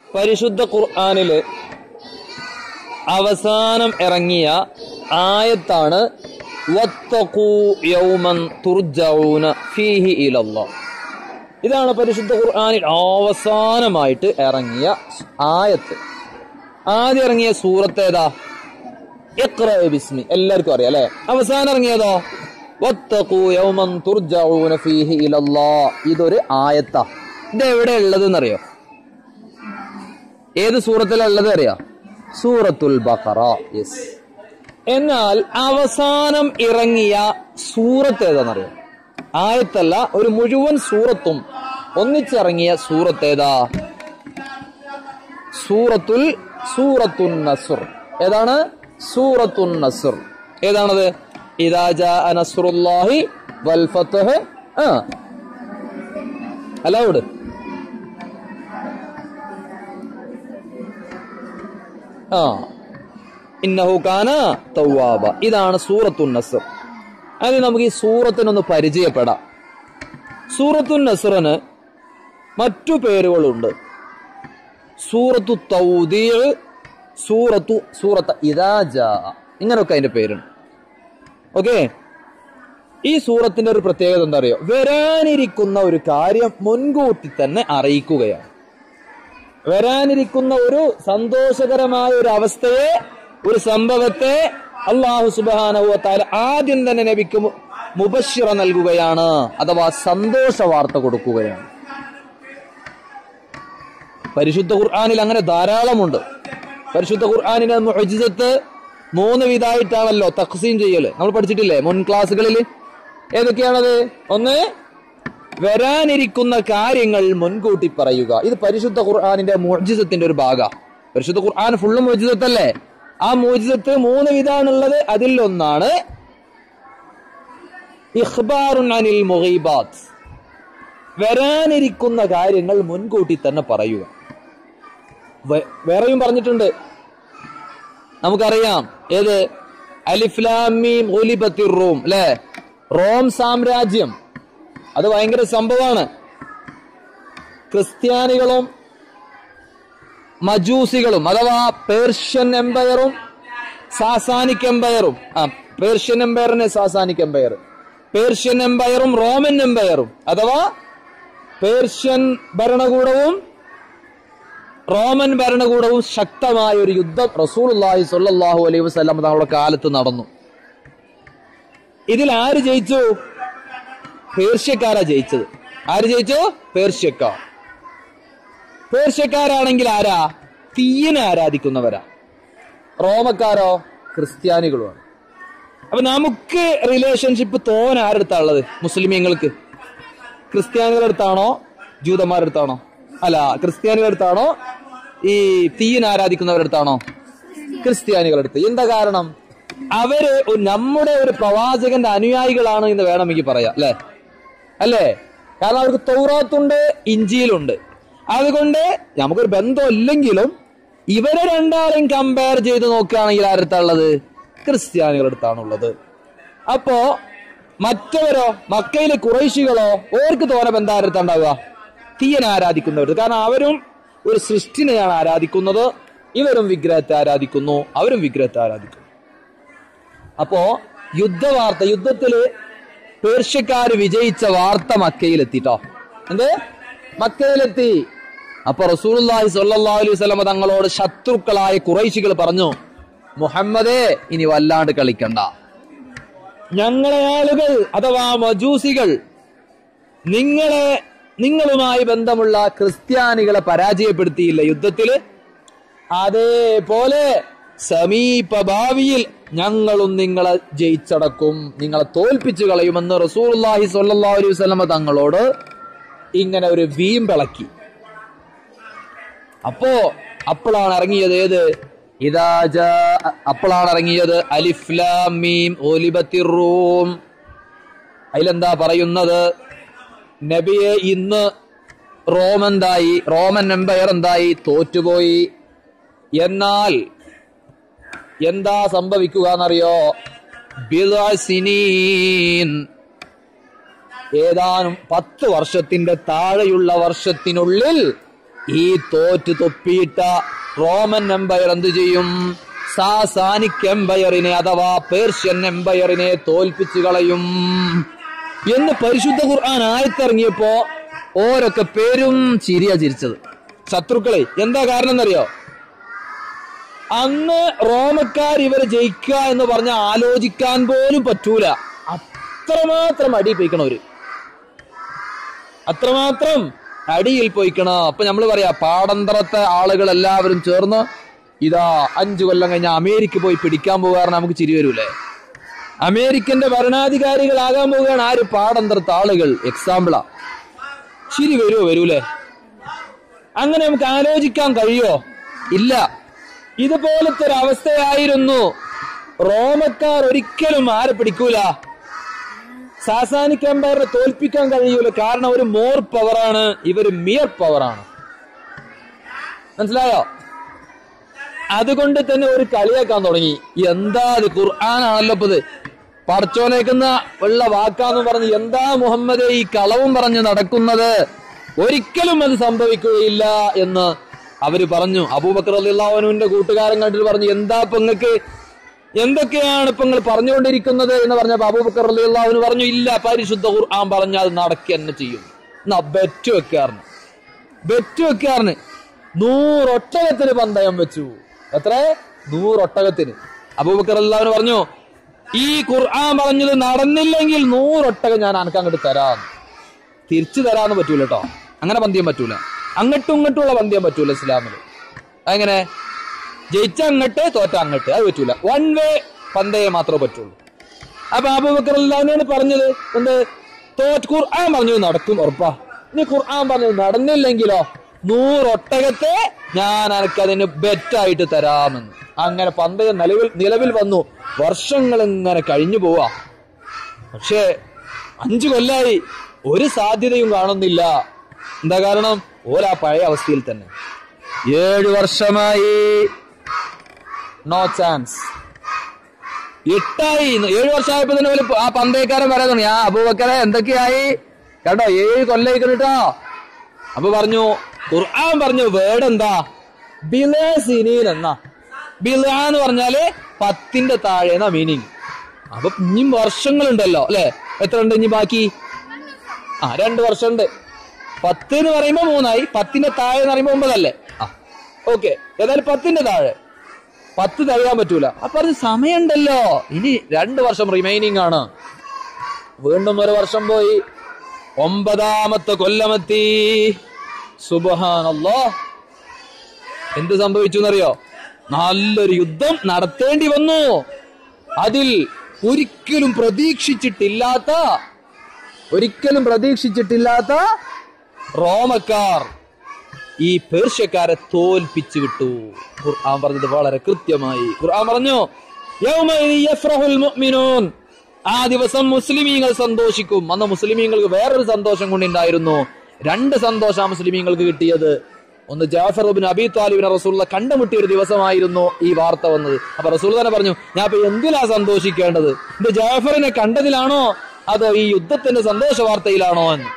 പരിശുദ്ധ ഖുർആനില് അവസാനം ഇറങ്ങിയ ആയത്താണ് വത്തഖൂ യൗമൻ തുർജഊന ഫീഹി ഇലല്ലാഹ് ഇതാണ് പരിശുദ്ധ ഖുർആനിൽ അവസാനമായിട്ട് ഇറങ്ങിയ ആയത്ത് ആദ്യം ഇറങ്ങിയ സൂറത്ത് ഏതാ ഇഖ്റ ബിസ്മി എല്ലാവർക്കും അറിയാം അല്ലെ അവസാനം ഇറങ്ങിയതോ വത്തഖൂ യൗമൻ തുർജഊന ഫീഹി ഇലല്ലാഹ് ഇതൊരു ആയത്താ ഇത് എവിടെ ഉള്ളത് എന്നറിയോ ഏത് സൂറത്തിലുള്ളത് അറിയാം സൂറത്തുൽ ബഖറ യെസ് എന്നാൽ അവസാനം ഇറങ്ങിയ സൂറത്ത് ഏതാണെന്നറിയോ ആയത്തല്ല ഒരു മുഴുവൻ സൂറത്തും ഒന്നിച്ചിറങ്ങിയ സൂറത്ത് ഏതാ സൂറത്തുൽ സൂറത്തുൻ നസുർ ഏതാണ് സൂറത്തുൻ നസുർ ഏതാണത് ഇദാ ജാഅ നസ്റുല്ലാഹി വൽ ഫത്ഹ് ആ അലൗഡ് ആ ഇന്നഹു കാന തവ്വാബ ഇതാണ് സൂറത്തുൻ നസർ അതിന് നമുക്ക് ഈ സൂറത്തിനൊന്ന് പരിചയപ്പെടാം സൂറത്തുൻ നസറിന് മറ്റു പേരുകളുണ്ട് സൂറത്തു തൗദീർ സൂറത്തു സൂറത്ത് ഇദാജ ഇങ്ങനെയൊക്കെ അതിന്റെ പേരുണ്ട് ഓക്കെ ഈ സൂറത്തിന്റെ ഒരു പ്രത്യേകത എന്താ അറിയോ വരാനിരിക്കുന്ന ഒരു കാര്യം മുൻകൂട്ടി തന്നെ അറിയിക്കുകയാണ് വരാനിരിക്കുന്ന ഒരു സന്തോഷകരമായ ഒരു അവസ്ഥയെ ഒരു സംഭവത്തെ അള്ളാഹു സുബാനഹുവത്താല ആദ്യം തന്നെ നബിക്ക് മു- മുബശ്ശിറ നൽകുകയാണ് അഥവാ സന്തോഷ വാർത്ത കൊടുക്കുകയാണ് പരിശുദ്ധ ഖുർആാനിൽ അങ്ങനെ ധാരാളമുണ്ട് പരിശുദ്ധ ഖുർആാനിന് മുഅ്ജിസത്ത് മൂന്ന് വിധായിട്ടാണല്ലോ തഖ്സീം ചെയ്യല് നമ്മൾ പഠിച്ചിട്ടില്ലേ മുൻ ക്ലാസ്സുകളിൽ ഏതൊക്കെയാണത് ഒന്ന് വരാനിരിക്കുന്ന കാര്യങ്ങൾ മുൻകൂട്ടി പറയുക ഇത് പരിശുദ്ധ ഖുർആാനിന്റെ മുഅ്ജിസത്തിന്റെ ഒരു ഭാഗ പരിശുദ്ധ ഖുർആൻ ഫുള്ള് മുഅ്ജിസത്തല്ലേ ആ മുഅ്ജിസത്ത് മൂന്ന് വിധാണുള്ളത് അതിൽ ഒന്നാണ് ഇഖ്ബാറുൻ അനിൽ മുഗീബാത്ത് വരാനിരിക്കുന്ന കാര്യങ്ങൾ മുൻകൂട്ടി തന്നെ പറയുക വേ- വേറെയും പറഞ്ഞിട്ടുണ്ട് നമുക്കറിയാം ഏത് അലിഫ്ലാമീം ഒലിബത്തിർ റോം അല്ലെ റോം സാമ്രാജ്യം അത് ഭയങ്കര സംഭവമാണ് ക്രിസ്ത്യാനികളും മജൂസികളും അഥവാ പേർഷ്യൻ എംപയറും സാസാനിക് എംപയറും ആ പേർഷ്യൻ എംപയറിന് സാസാനിക് എംപയർ പേർഷ്യൻ എംപയറും റോമൻ എംപയറും അഥവാ പേർഷ്യൻ ഭരണകൂടവും റോമൻ ഭരണകൂടവും ശക്തമായ ഒരു യുദ്ധം റസൂലുള്ളാഹി സ്വല്ലല്ലാഹു അലൈഹി വസല്ലം തങ്ങളുടെ കാലത്ത് നടന്നു ഇതിൽ ആര് ജയിച്ചു പേർഷ്യക്കാരാ ജയിച്ചത് ആര് ജയിച്ചു പേർഷ്യക്കാർ പേർഷ്യക്കാരാണെങ്കിൽ ആരാ തീയനെ ആരാധിക്കുന്നവരാ റോമക്കാരോ ക്രിസ്ത്യാനികളുമാണ് അപ്പൊ നമുക്ക് റിലേഷൻഷിപ്പ് തോൻ ആരെടുത്താ ഉള്ളത് മുസ്ലിമീങ്ങൾക്ക് ക്രിസ്ത്യാനികളുടെ അടുത്താണോ ജൂതന്മാരുടെ അടുത്താണോ അല്ല ക്രിസ്ത്യാനികളുടെ അടുത്താണോ ഈ തീയൻ ആരാധിക്കുന്നവരുടെ അടുത്താണോ ക്രിസ്ത്യാനികളുടെ അടുത്ത് എന്താ കാരണം അവര് ഒരു- നമ്മുടെ ഒരു പ്രവാചകന്റെ അനുയായികളാണ് എന്ന് വേണമെങ്കിൽ പറയാം അല്ലെ അല്ലേ കാരണം അവർക്ക് തൗറാത്തുണ്ട് ഇഞ്ചിയിലുണ്ട് അതുകൊണ്ട് നമുക്കൊരു ബന്ധം ഇല്ലെങ്കിലും ഇവരെ രണ്ടാളെയും കമ്പയർ ചെയ്ത് നോക്കുകയാണെങ്കിൽ ആരടുത്താ ഉള്ളത് ക്രിസ്ത്യാനികളുടെ അടുത്താണുള്ളത് അപ്പോ മറ്റവരോ മക്കയിലെ കുറേശികളോ ഓർക്ക് തോന്നെ ബന്ധം ആരടുത്താ ഉണ്ടാവുക തീയനെ ആരാധിക്കുന്നവർ കാരണം അവരും ഒരു സൃഷ്ടിനെയാണ് ആരാധിക്കുന്നത് ഇവരും വിഗ്രഹത്തെ ആരാധിക്കുന്നു അവരും വിഗ്രഹത്തെ ആരാധിക്കുന്നു അപ്പോ യുദ്ധവാർത്ത യുദ്ധത്തില് പേർഷ്യക്കാര് വിജയിച്ച വാർത്ത മക്കയിലെത്തിട്ടോ എന്ത് മക്കയിലെത്തി അപ്പൊ റസൂലുള്ളാഹി സ്വല്ലല്ലാഹു അലൈഹി വസല്ലം തങ്ങളോട് ശത്രുക്കളായ കുറൈശികൾ പറഞ്ഞു മുഹമ്മദേ ഇനി വല്ലാണ്ട് കളിക്കണ്ട ഞങ്ങളെ ആളുകൾ അഥവാ മജൂസികൾ നിങ്ങളെ നിങ്ങളുമായി ബന്ധമുള്ള ക്രിസ്ത്യാനികളെ പരാജയപ്പെടുത്തിയില്ല യുദ്ധത്തില് അതേപോലെ സമീപ ഭാവിയിൽ ഞങ്ങളും നിങ്ങളെ ജയിച്ചടക്കും നിങ്ങളെ തോൽപ്പിച്ചു കളയുമെന്ന് റസൂലുള്ളാഹി സ്വല്ലല്ലാഹു അലൈഹി വസല്ലമ തങ്ങളോട് ഇങ്ങനെ ഒരു വീമ്പിളക്കി അപ്പോ അപ്പോഴാണ് ഇറങ്ങിയത് ഏത് ഇതാ ജാ- അപ്പോഴാണ് ഇറങ്ങിയത് അലിഫ്ലാം മീം ഒലിബത്തിർ റൂം അതിലെന്താ പറയുന്നത് നബിയെ ഇന്ന് റോം എന്തായി റോമൻ എംപയർ എന്തായി തോറ്റുപോയി എന്നാൽ എന്താ സംഭവിക്കുക എന്നറിയോ ബിദ്അ സിനീൻ ഏതാനും പത്ത് വർഷത്തിന്റെ താഴെയുള്ള വർഷത്തിനുള്ളിൽ ഈ തോറ്റ് തൊപ്പിയിട്ട റോമൻ എംപയർ എന്ത് ചെയ്യും സാസാനിക് എംപയറിനെ അഥവാ പേർഷ്യൻ എംപയറിനെ തോൽപ്പിച്ചു കളയും എന്ന് പരിശുദ്ധ ഖുർആൻ ആയത്തിറങ്ങിയപ്പോ ഓരൊക്കെ പേരും ചിരിയാ ചിരിച്ചത് ശത്രുക്കളെ എന്താ കാരണം എന്നറിയോ അന്ന് റോമക്കാർ ഇവരെ ജയിക്കുക എന്ന് പറഞ്ഞ ആലോചിക്കാൻ പോലും പറ്റൂല അത്രമാത്രം അടി പോയിക്കണവര് അത്രമാത്രം അടിയിൽ പോയിക്കണ അപ്പൊ നമ്മൾ പറയാ പാടന്തറത്തെ ആളുകൾ എല്ലാവരും ചേർന്ന് ഇതാ അഞ്ചു കൊല്ലം കഴിഞ്ഞ അമേരിക്ക പോയി പിടിക്കാൻ പോകാറ് നമുക്ക് ചിരി വരൂലേ അമേരിക്കന്റെ ഭരണാധികാരികളാകാൻ പോവുകയാണ് ആര് പാടന്തറത്തെ ആളുകൾ എക്സാമ്പിളാ ചിരി വരുമോ വരൂലേ അങ്ങനെ നമുക്ക് ആലോചിക്കാൻ കഴിയോ ഇല്ല ഇതുപോലത്തെ ഒരു അവസ്ഥയായിരുന്നു റോമക്കാർ ഒരിക്കലും ആരെ പിടിക്കൂല സാസാനിക് എംപയറിനെ തോൽപ്പിക്കാൻ കഴിയൂല കാരണം ഒരു മോർ പവറാണ് ഇവര് മിയർ പവറാണ് മനസ്സിലായോ അതുകൊണ്ട് തന്നെ ഒരു കളിയാക്കാൻ തുടങ്ങി എന്താ അത് ഖുർആനാണല്ലോ ഇപ്പത് പടച്ചോനേക്കുന്ന ഉള്ള വാക്കാന്ന് പറഞ്ഞ് എന്താ മുഹമ്മദ് ഈ കളവും പറഞ്ഞ് നടക്കുന്നത് ഒരിക്കലും അത് സംഭവിക്കുകയില്ല എന്ന് അവര് പറഞ്ഞു അബൂബക്കർ അള്ളാഹുവിന്റെ കൂട്ടുകാരൻ കണ്ടിട്ട് പറഞ്ഞു എന്താ ഇപ്പൊ നിങ്ങക്ക് എന്തൊക്കെയാണ് ഇപ്പൊ നിങ്ങൾ പറഞ്ഞുകൊണ്ടിരിക്കുന്നത് എന്ന് പറഞ്ഞപ്പോ അബൂബക്കർ അള്ളാഹുവിന് പറഞ്ഞു ഇല്ല പരിശുദ്ധ ഖുർആൻ പറഞ്ഞാൽ അത് നടക്കുക തന്നെ ചെയ്യും എന്നാ ബെറ്റ് വെക്കാറിന് ബെറ്റ് വെക്കാറിന് നൂറൊട്ടകത്തിന് പന്തയം വെച്ചു എത്ര നൂറൊട്ടകത്തിന് അബൂബക്കർ അള്ളാഹുവിന് പറഞ്ഞു ഈ ഖുർആൻ പറഞ്ഞത് നടന്നില്ലെങ്കിൽ നൂറൊട്ടകം ഞാൻ അനക്ക് അങ്ങോട്ട് തരാം തിരിച്ചു തരാന്ന് പറ്റൂല കേട്ടോ അങ്ങനെ പന്തിയം പറ്റൂല അങ്ങോട്ടും ഇങ്ങോട്ടുള്ള പന്തിയം പറ്റൂല ഇസ്ലാമില് എങ്ങനെ ജയിച്ച അങ്ങട്ട് തോറ്റ അങ്ങട്ട് അത് പറ്റൂല വൺ വേ പന്തയെ മാത്രമേ പറ്റുള്ളൂ അപ്പൊ അബൂബക്കർ അള്ളാഹുവിനാണ് പറഞ്ഞത് എന്ത് തോറ്റ് ഖുർആൻ പറഞ്ഞത് നടക്കും ഉറപ്പാ ഇനി ഖുർആൻ പറഞ്ഞത് നടന്നില്ലെങ്കിലോ നൂറൊട്ടകത്തെ ഞാൻ അനക്കതിന് ബെറ്റായിട്ട് തരാമെന്ന് അങ്ങനെ പന്തയം നിലവിൽ നിലവിൽ വന്നു വർഷങ്ങൾ ഇങ്ങനെ കഴിഞ്ഞു പോവാ പക്ഷേ അഞ്ചു കൊല്ലായി ഒരു സാധ്യതയും കാണുന്നില്ല എന്താ കാരണം ഓരാ പഴയ അവസ്ഥയിൽ തന്നെ ഏഴു വർഷമായി നോ ചാൻസ് എട്ടായി ഏഴു വർഷമായപ്പോ തന്നെ ഒരു ആ പന്തയക്കാരൻ പറയാൻ തുടങ്ങി ആ അബൂബക്കറെ എന്തൊക്കെയായി കേട്ടോ ഏഴ് കൊല്ലായി കേട്ടോ അപ്പൊ പറഞ്ഞു ഖുർആൻ പറഞ്ഞു വേർഡ് എന്താ ബിലേസിനീൻ എന്നാ ബില എന്ന് പറഞ്ഞാല് പത്തിന്റെ താഴെ എന്നാ മീനിങ് അപ്പൊ ഇനിയും വർഷങ്ങളുണ്ടല്ലോ അല്ലെ എത്ര ഉണ്ട് ഇനി ബാക്കി ആ രണ്ട് വർഷമുണ്ട് പത്ത് എന്ന് പറയുമ്പോ മൂന്നായി പത്തിന്റെ താഴെ എന്ന് പറയുമ്പോ ഒമ്പതല്ലേ ആ ഓക്കെ ഏതായാലും പത്തിന്റെ താഴെ പത്ത് തകരാൻ പറ്റൂല അപ്പൊ അത് സമയമുണ്ടല്ലോ ഇനി രണ്ട് വർഷം റിമൈനിങ് ആണ് വീണ്ടും ഒരു വർഷം പോയി ഒമ്പതാമത്തെ കൊല്ലമെത്തി സുബഹാനല്ലോ എന്ത് സംഭവിച്ചു എന്നറിയോ നല്ലൊരു യുദ്ധം നടത്തേണ്ടി വന്നു അതിൽ ഒരിക്കലും പ്രതീക്ഷിച്ചിട്ടില്ലാത്ത ഒരിക്കലും പ്രതീക്ഷിച്ചിട്ടില്ലാത്ത റോമക്കാർ ഈ പേർഷ്യക്കാരെ തോൽപ്പിച്ചു വിട്ടു ഖുർആൻ പറഞ്ഞത് വളരെ കൃത്യമായി ഖുർആൻ പറഞ്ഞു "യൗമഇദ് യഫ്റഹുൽ മുഅ്മിനൂൻ." ആ ദിവസം മുസ്ലിമീങ്ങൾ സന്തോഷിക്കും അന്ന് മുസ്ലിമീങ്ങൾക്ക് വേറൊരു സന്തോഷം കൊണ്ടുണ്ടായിരുന്നു രണ്ട് സന്തോഷം ആ മുസ്ലിമീങ്ങൾക്ക് കിട്ടിയത് ഒന്ന് ജാഫർ ബിൻ അബി താലിബിനെ റസൂള്ള കണ്ടുമുട്ടിയ ഒരു ദിവസമായിരുന്നു ഈ വാർത്ത വന്നത് അപ്പൊ റസൂൽ തന്നെ പറഞ്ഞു ഞാൻ ഇപ്പൊ എന്തിലാ സന്തോഷിക്കേണ്ടത് ഇത് ജാഫറിനെ കണ്ടതിലാണോ അതോ ഈ യുദ്ധത്തിന്റെ സന്തോഷ വാർത്തയിലാണോ എന്ന്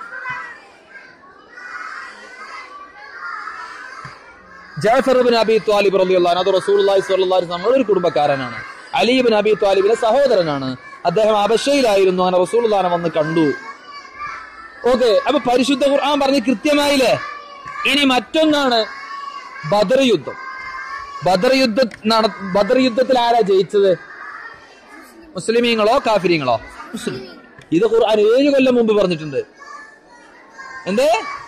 ജാഫർ ബിൻ അബി ത്വാലിബ് റളിയല്ലാഹു അൻഹു അത് റസൂലുള്ളാഹി സ്വല്ലല്ലാഹു അലൈഹി വസല്ലം ഒരു കുടുംബക്കാരനാണ് അലി ബിൻ അബി ത്വാലിബിന്റെ സഹോദരനാണ് അദ്ദേഹം അബശയിലായിരുന്നു അങ്ങനെ റസൂലുള്ളാഹിനെ വന്ന് കണ്ടു ഓക്കെ അപ്പൊ പരിശുദ്ധ ഖുർആൻ പറഞ്ഞ് കൃത്യമായില്ലേ ഇനി മറ്റൊന്നാണ് ബദർ യുദ്ധം ബദർ യുദ്ധ നട- ബദർ യുദ്ധത്തിൽ ആരാ ജയിച്ചത് മുസ്ലിമീങ്ങളോ കാഫിരിങ്ങളോ മുസ്ലിം ഇത് ഖുർആൻ ഏഴ് കൊല്ലം മുമ്പ് പറഞ്ഞിട്ടുണ്ട് എന്തേ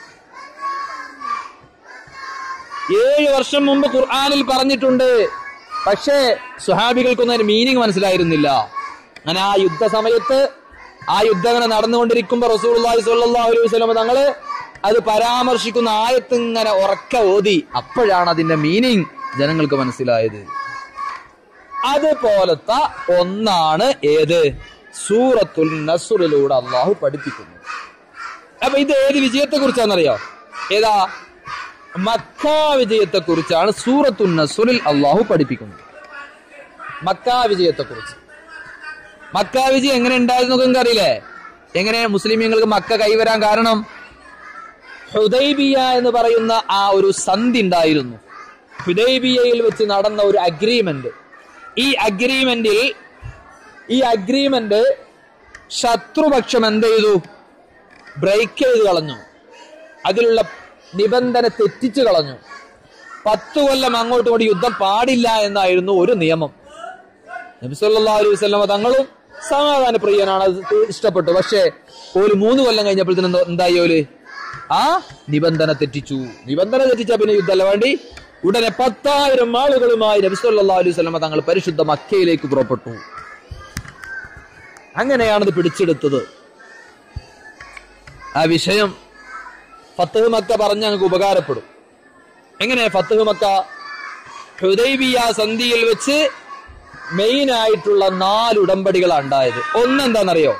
ഏഴ് വർഷം മുമ്പ് ഖുർആനിൽ പറഞ്ഞിട്ടുണ്ട് പക്ഷേ സുഹാബികൾക്കൊന്നും അതിന് മീനിങ് മനസ്സിലായിരുന്നില്ല അങ്ങനെ ആ യുദ്ധ സമയത്ത് ആ യുദ്ധം അങ്ങനെ നടന്നുകൊണ്ടിരിക്കുമ്പോ റസൂലുള്ളാഹി സ്വല്ലല്ലാഹു അലൈഹി വസല്ലം തങ്ങള് അത് പരാമർശിക്കുന്ന ആയത്ത് ഇങ്ങനെ ഉറക്ക ഓതി അപ്പോഴാണ് അതിന്റെ മീനിങ് ജനങ്ങൾക്ക് മനസ്സിലായത് അതുപോലത്തെ ഒന്നാണ് ഏത് സൂറത്തുൽ നസുറിലൂടെ അള്ളാഹു പഠിപ്പിക്കുന്നത് അപ്പൊ ഇത് ഏത് വിജയത്തെ കുറിച്ചാണെന്നറിയോ ഏതാ മക്ക വിജയത്തെ കുറിച്ചാണ് സൂറത്തുൽ നസുറിൽ അള്ളാഹു പഠിപ്പിക്കുന്നത് മക്ക വിജയത്തെ കുറിച്ച് മക്ക വിജയം എങ്ങനെ ഉണ്ടായിരുന്നു നിങ്ങൾക്ക് അറിയില്ലേ എങ്ങനെ മുസ്ലിമീങ്ങൾക്ക് മക്ക കൈവരാൻ കാരണം ഹുദൈബിയ എന്ന് പറയുന്ന ആ ഒരു സന്ധി ഉണ്ടായിരുന്നു ഹുദൈബിയയിൽ വെച്ച് നടന്ന ഒരു അഗ്രിമെന്റ് ഈ അഗ്രിമെന്റിൽ ഈ അഗ്രിമെന്റ് ശത്രുപക്ഷം എന്ത് ചെയ്തു ബ്രേക്ക് ചെയ്ത് കളഞ്ഞു അതിലുള്ള നിബന്ധന തെറ്റിച്ചു കളഞ്ഞു പത്തു കൊല്ലം അങ്ങോട്ടും ഇങ്ങോട്ടും യുദ്ധം പാടില്ല എന്നായിരുന്നു ഒരു നിയമം നബിസല്ലാ അലൈഹി വസല്ലമ തങ്ങളും സമാധാന പ്രിയനാണ് അത് ഇഷ്ടപ്പെട്ടു പക്ഷേ ഒരു മൂന്ന് കൊല്ലം കഴിഞ്ഞപ്പോഴത്തേനും എന്താ- എന്തായി ഓല് ആ നിബന്ധന തെറ്റിച്ചു നിബന്ധന തെറ്റിച്ച പിന്നെ യുദ്ധമല്ല വേണ്ടി ഉടനെ പത്തായിരം ആളുകളുമായി നബിസല്ലാ അലൈഹി വസല്ലമ തങ്ങൾ പരിശുദ്ധ മക്കയിലേക്ക് പുറപ്പെട്ടു അങ്ങനെയാണത് പിടിച്ചെടുത്തത് ആ വിഷയം ഫത്തഹ് മക്ക പറഞ്ഞ് ഞങ്ങൾക്ക് ഉപകാരപ്പെടും എങ്ങനെ ഫത്തഹ് മക്ക ഹുദൈബിയ സന്ധിയിൽ വെച്ച് മെയിൻ ആയിട്ടുള്ള നാല് ഉടമ്പടികളാണ് ഉണ്ടായത് ഒന്നെന്താണെന്നറിയോ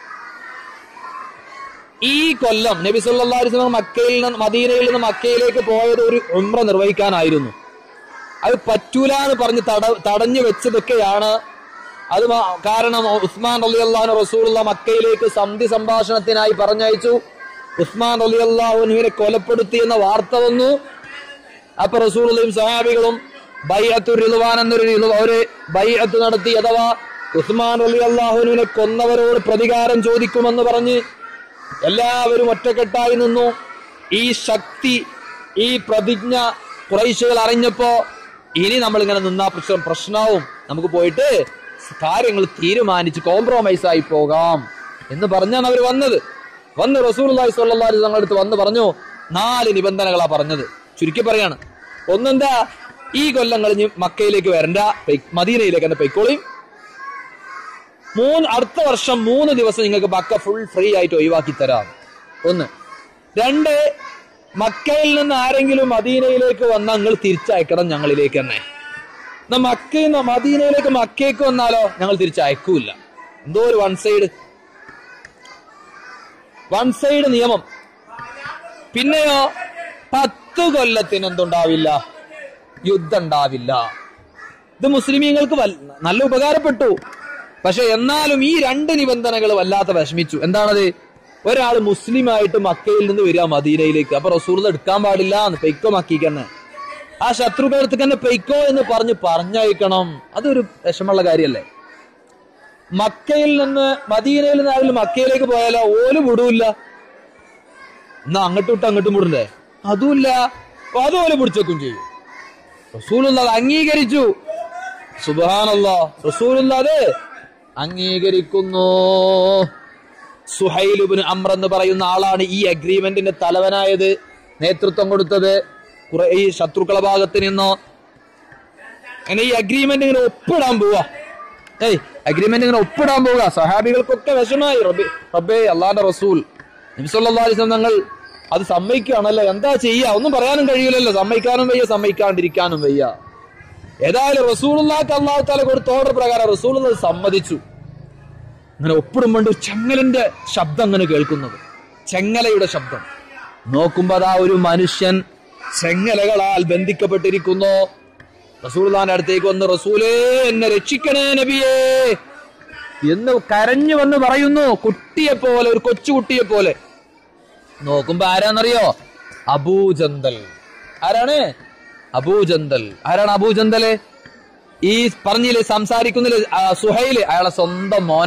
ഈ കൊല്ലം നബി സല്ലല്ലാഹു അലൈഹി വസല്ലം മക്കയിൽ നിന്ന് മദീനയിൽ നിന്ന് മക്കയിലേക്ക് പോയത് ഒരു ഉംറ നിർവഹിക്കാനായിരുന്നു അത് പറ്റൂല എന്ന് പറഞ്ഞ് തട തടഞ്ഞു വെച്ചതൊക്കെയാണ് അത് മ- കാരണം ഉസ്മാൻ അലി അള്ളാഹു റസൂലുള്ള മക്കയിലേക്ക് സന്ധി സംഭാഷണത്തിനായി പറഞ്ഞയച്ചു ഉസ്മാൻ അലി അള്ളാഹുനുവിനെ കൊലപ്പെടുത്തി എന്ന വാർത്ത വന്നു അപ്പൊ റസൂലുള്ളയും സഹാബികളും ബൈഅത്തു റിദ്വാൻ എന്നൊരു റിദ്വ- ഒരു ബൈഅത്ത് നടത്തി അഥവാ ഉസ്മാൻ അലി അള്ളാഹുനുവിനെ കൊന്നവരോട് പ്രതികാരം ചോദിക്കുമെന്ന് പറഞ്ഞ് എല്ലാവരും ഒറ്റക്കെട്ടായി നിന്നു ഈ ശക്തി ഈ പ്രതിജ്ഞ കുറേശ്ശികൾ അറിഞ്ഞപ്പോ ഇനി നമ്മൾ ഇങ്ങനെ നിന്നാ പ്രശ്നം പ്രശ്നവും നമുക്ക് പോയിട്ട് കാര്യങ്ങൾ തീരുമാനിച്ച് കോംപ്രമൈസ് ആയി പോകാം എന്ന് പറഞ്ഞാണ് അവർ വന്നത് വന്ന് റസൂൽ അലൈഹി സ്വല്ലല്ലാഹു അലൈഹി തങ്ങളുടെ അടുത്ത് വന്ന് പറഞ്ഞു നാല് നിബന്ധനകളാ പറഞ്ഞത് ചുരുക്കി പറയാണ് ഒന്നെന്താ ഈ കൊല്ലം കഴിഞ്ഞ് മക്കയിലേക്ക് വരണ്ട പെയ്- മദീനയിലേക്ക് തന്നെ പൊയ്ക്കോളിയും മൂന്ന് അടുത്ത വർഷം മൂന്ന് ദിവസം നിങ്ങൾക്ക് മക്ക ഫുൾ ഫ്രീ ആയിട്ട് ഒഴിവാക്കി തരാം ഒന്ന് രണ്ട് മക്കയിൽ നിന്ന് ആരെങ്കിലും മദീനയിലേക്ക് വന്നാൽ നിങ്ങൾ തിരിച്ചയക്കണം ഞങ്ങളിലേക്ക് തന്നെ എന്നാ മക്കയിൽ നിന്ന് മദീനയിലേക്ക് മക്കയ്ക്ക് വന്നാലോ ഞങ്ങൾ തിരിച്ചയക്കൂല എന്തോ ഒരു വൺ സൈഡ് വൺ സൈഡ് നിയമം പിന്നെയോ പത്ത് കൊല്ലത്തിന് എന്തുണ്ടാവില്ല യുദ്ധം ഉണ്ടാവില്ല ഇത് മുസ്ലിമീങ്ങൾക്ക് വൽ- നല്ല ഉപകാരപ്പെട്ടു പക്ഷെ എന്നാലും ഈ രണ്ട് നിബന്ധനകൾ വല്ലാത്ത വിഷമിച്ചു എന്താണത് ഒരാൾ മുസ്ലിമായിട്ട് മക്കയിൽ നിന്ന് വരിക മദീനയിലേക്ക് അപ്പൊ റസൂൽ എടുക്കാൻ പാടില്ല എന്ന് പെയ്ക്കോ മക്കിക്കന്നെ ആ ശത്രുക്കളടുത്ത് തന്നെ പെയ്ക്കോ എന്ന് പറഞ്ഞ് പറഞ്ഞയക്കണം അതൊരു വിഷമമുള്ള കാര്യല്ലേ മക്കയിൽ നിന്ന് മദീനയിൽ നിന്ന് ആരെങ്കിലും മക്കയിലേക്ക് പോയാലോ ഓല് വിടൂല്ല എന്നാ അങ്ങോട്ടും വിട്ട് അങ്ങോട്ടും വിടണ്ടേ അതുമില്ല അപ്പൊ അതുപോലെ പിടിച്ചേക്കും ചെയ്യും റസൂലുള്ള അത് അംഗീകരിച്ചു സുബാനല്ല റസൂലുള്ള അത് അംഗീകരിക്കുന്നു സുഹൈലുബിന് അമ്ര എന്ന് പറയുന്ന ആളാണ് ഈ അഗ്രിമെന്റിന്റെ തലവനായത് നേതൃത്വം കൊടുത്തത് കുറെ ഈ ശത്രുക്കള ഭാഗത്ത് നിന്നോ അങ്ങനെ ഈ അഗ്രിമെന്റ് ഇങ്ങനെ ഒപ്പിടാൻ പോവാ ഏയ് അഗ്രിമെന്റ് ഇങ്ങനെ ഒപ്പിടാൻ പോവുക സഹാബികൾക്കൊക്കെ വിഷമായി റബ്ബി റബ്ബേ അള്ളാന്റെ റസൂൽ നബിസല്ലാ അലിസ്ലം തങ്ങൾ അത് സമ്മതിക്കുകയാണല്ലോ എന്താ ചെയ്യാ ഒന്നും പറയാനും കഴിയില്ലല്ലോ സമ്മതിക്കാനും വയ്യ സമ്മതിക്കാണ്ടിരിക്കാനും വയ്യ ഏതായാലും റസൂലുള്ളാക്ക് അള്ളാഹു താല കൊടുത്ത ഓർഡർ പ്രകാരം റസൂൽ സമ്മതിച്ചു അങ്ങനെ ഒപ്പിടുമ്പോണ്ട് ഒരു ചെങ്ങലിന്റെ ശബ്ദം അങ്ങനെ കേൾക്കുന്നത് ചെങ്ങലയുടെ ശബ്ദം നോക്കുമ്പോ അതാ ഒരു മനുഷ്യൻ ചെങ്ങലകളാൽ ബന്ധിക്കപ്പെട്ടിരിക്കുന്നു റസൂൽദാന്റെ അടുത്തേക്ക് വന്ന് റസൂലേ എന്നെ രക്ഷിക്കണേ നബിയേ എന്ന് കരഞ്ഞു വന്ന് പറയുന്നു കുട്ടിയെ പോലെ ഒരു കൊച്ചുകുട്ടിയെ പോലെ നോക്കുമ്പോ ആരാന്നറിയോ അബൂജന്തൽ ആരാണ് അബൂജന്തൽ ആരാണ് അബൂജന്തല് ഈ പറഞ്ഞില്ലേ സംസാരിക്കുന്നില്ലേ ആ, സുഹൈല് അയാളെ സ്വന്തം മോന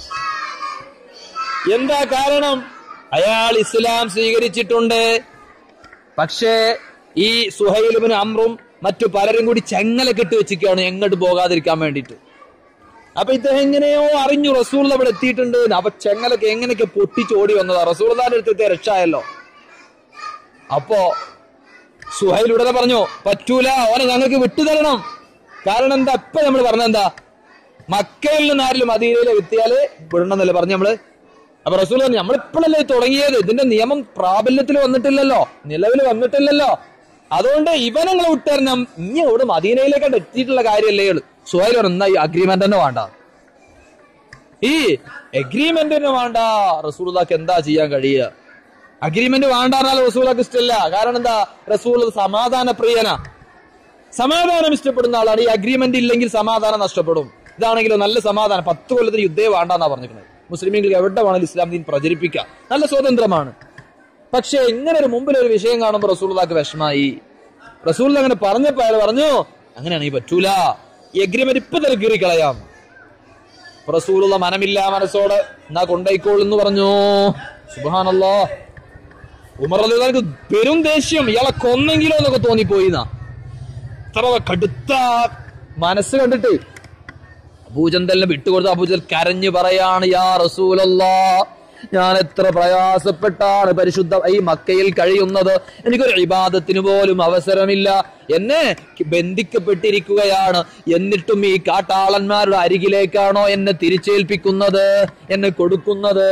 എന്താ കാരണം അയാൾ ഇസ്ലാം സ്വീകരിച്ചിട്ടുണ്ട് പക്ഷേ ഈ സുഹൈലുബിന് അമ്രും മറ്റു പലരും കൂടി ചെങ്ങല കെട്ടി വെച്ചിരിക്കുകയാണ് എങ്ങോട്ട് പോകാതിരിക്കാൻ വേണ്ടിയിട്ട് അപ്പൊ ഇദ്ദേഹം എങ്ങനെയോ അറിഞ്ഞു റസൂൾ അവിടെ എത്തിയിട്ടുണ്ട് എന്ന്. അപ്പൊ ചെങ്ങലൊക്കെ എങ്ങനെയൊക്കെ പൊട്ടിച്ചോടി വന്നതാ റസൂൾദാന്റെ അടുത്തത്തെ രക്ഷായല്ലോ അപ്പോ സുഹൈൽ ഉടനെ പറഞ്ഞു പറ്റൂല ഓനെ ഞങ്ങൾക്ക് വിട്ടുതരണം കാരണം എന്താ ഇപ്പൊ നമ്മൾ പറഞ്ഞെന്താ മക്കയിൽ നിന്ന് ആരിലും മദീനയിലേക്ക് എത്തിയാല് വിടണമെന്നല്ലേ പറഞ്ഞു നമ്മള് അപ്പൊ റസൂൽ പറഞ്ഞു നമ്മൾ ഇപ്പോഴല്ലേ തുടങ്ങിയത് ഇതിന്റെ നിയമം പ്രാബല്യത്തിൽ വന്നിട്ടില്ലല്ലോ നിലവിൽ വന്നിട്ടില്ലല്ലോ അതുകൊണ്ട് ഇവനങ്ങൾ വിട്ടുതരണം ഇനി ഇവിടെ മദീനയിലേക്കാണ് എത്തിയിട്ടുള്ള കാര്യമല്ലേ ഉള്ളൂ സുഹൈൽ പറഞ്ഞു എന്നാ ഈ അഗ്രിമെന്റ് തന്നെ വേണ്ട ഈ എഗ്രിമെന്റിന് വേണ്ട റസൂൽക്ക് എന്താ ചെയ്യാൻ കഴിയുക അഗ്രിമെന്റ് വേണ്ടാന്നാൽ റസൂലക്ക് ഇഷ്ടമില്ല കാരണം എന്താ റസൂൽ സമാധാന പ്രിയനാ സമാധാനം ഇഷ്ടപ്പെടുന്ന ആളാണ് ഈ അഗ്രിമെന്റ് ഇല്ലെങ്കിൽ സമാധാനം നഷ്ടപ്പെടും ഇതാണെങ്കിലോ നല്ല സമാധാനം പത്ത് കൊല്ലത്തിന് യുദ്ധേ വേണ്ടെന്നാ പറഞ്ഞിരിക്കുന്നത് മുസ്ലിമീങ്ങൾക്ക് എവിടെ വേണമെങ്കിലും ഇസ്ലാം ദീൻ പ്രചരിപ്പിക്കാം നല്ല സ്വതന്ത്രമാണ് പക്ഷെ ഇങ്ങനെ ഒരു മുമ്പിൽ ഒരു വിഷയം കാണുമ്പോൾ റസൂൽക്ക് വിഷമായി റസൂൽ അങ്ങനെ പറഞ്ഞപ്പോ അയാൾ പറഞ്ഞു അങ്ങനെയാണെങ്കിൽ പറ്റൂല ഈ എഗ്രിമെന്റ് ഇപ്പൊ തന്നെ കീറിക്കളയാം അപ്പൊ റസൂലുള്ള മനമില്ല മനസ്സോട് എന്നാ കൊണ്ടേക്കോൾ എന്ന് പറഞ്ഞു സുബാനല്ലോ ഉമർ അലിക്ക് പെരും ദേഷ്യം ഇയാളെ കൊന്നെങ്കിലോ എന്നൊക്കെ തോന്നിപ്പോയിന്നാ ഇത്ര കടുത്ത മനസ്സ് കണ്ടിട്ട് അബൂജന്തലിനെ വിട്ടുകൊടുത്ത് അബൂജൽ കരഞ്ഞു പറയാണ് യാ റസൂലല്ലാ ഞാൻ എത്ര പ്രയാസപ്പെട്ടാണ് പരിശുദ്ധ ഈ മക്കയിൽ കഴിയുന്നത് എനിക്കൊരു ഇബാദത്തിന് പോലും അവസരമില്ല എന്നെ ബന്ധിക്കപ്പെട്ടിരിക്കുകയാണ് എന്നിട്ടും ഈ കാട്ടാളന്മാരുടെ അരികിലേക്കാണോ എന്നെ തിരിച്ചേൽപ്പിക്കുന്നത് എന്നെ കൊടുക്കുന്നത്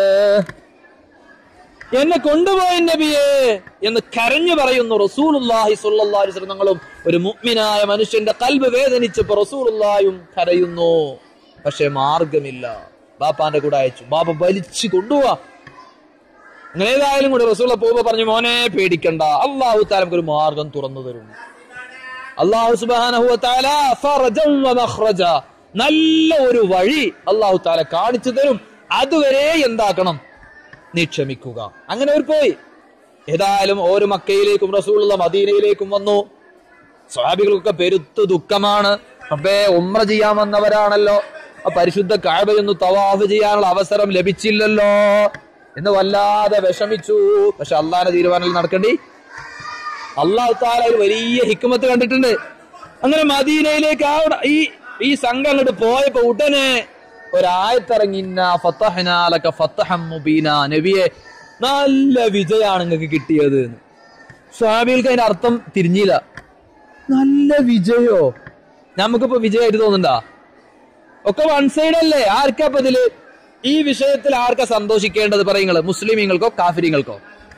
എന്നെ കൊണ്ടുപോയി നബിയെ എന്ന് കരഞ്ഞു പറയുന്നു റസൂലുള്ളാഹി സ്വല്ലല്ലാഹി അലൈഹി വസല്ലം തങ്ങളും ഒരു മുഅ്മിനായ മനുഷ്യന്റെ കൽബ് വേദനിച്ചപ്പോ റസൂലുള്ളായും കരയുന്നു പക്ഷെ മാർഗമില്ല ബാപ്പാന്റെ കൂടെ അയച്ചു ബാപ്പ വലിച്ചു കൊണ്ടുപോവാ അങ്ങനെ ഏതായാലും കൂടെ റസൂള്ള പോകുമ്പോ പറഞ്ഞു മോനെ പേടിക്കണ്ട അള്ളാഹു താല നമുക്ക് ഒരു മാർഗം തുറന്നു തരും അള്ളാഹു സുബ്ഹാനഹു വ തആല ഫറജൻ വ മഖ്റജ നല്ല ഒരു വഴി അള്ളാഹു താല കാണിച്ചു തരും അതുവരെ എന്താക്കണം നീ ക്ഷമിക്കുക അങ്ങനെ അവർ പോയി ഏതായാലും ഓരോ മക്കയിലേക്കും റസൂലുള്ള മദീനയിലേക്കും വന്നു സ്വാഭികൾക്കൊക്കെ പെരുത്ത് ദുഃഖമാണ് അപ്പേ ഉമ്ര ചെയ്യാൻ വന്നവരാണല്ലോ ആ പരിശുദ്ധ കാഴ്ചയൊന്ന് തവാഫ് ചെയ്യാനുള്ള അവസരം ലഭിച്ചില്ലല്ലോ എന്ന് വല്ലാതെ വിഷമിച്ചു പക്ഷെ അള്ളാന്റെ തീരുമാനം നടക്കണ്ടി അള്ളാഹു താല ഒരു വലിയ ഹിക്കുമത്ത് കണ്ടിട്ടുണ്ട് അങ്ങനെ മദീനയിലേക്ക് ആ ഈ ഈ സംഘം അങ്ങോട്ട് പോയപ്പോ ഉടനെ ഒരായത്തിറങ്ങിന്ന ഫത്തഹനാലക ഫത്തഹം മുബീന നബിയെ നല്ല വിജയാണ് നിങ്ങൾക്ക് കിട്ടിയത് എന്ന്. സ്വാമികൾക്ക് അതിന്റെ അർത്ഥം തിരിഞ്ഞില്ല നല്ല വിജയോ നമുക്കിപ്പോ വിജയമായിട്ട് തോന്നുന്നുണ്ടാ ഒക്കെ വൺ സൈഡ് അല്ലേ ആർക്കാ ഇപ്പൊ ഇതില് ഈ വിഷയത്തിൽ ആർക്കാ സന്തോഷിക്കേണ്ടത് പറയുങ്ങള് മുസ്ലിമീങ്ങൾക്കോ കാഫിരിങ്ങൾക്കോ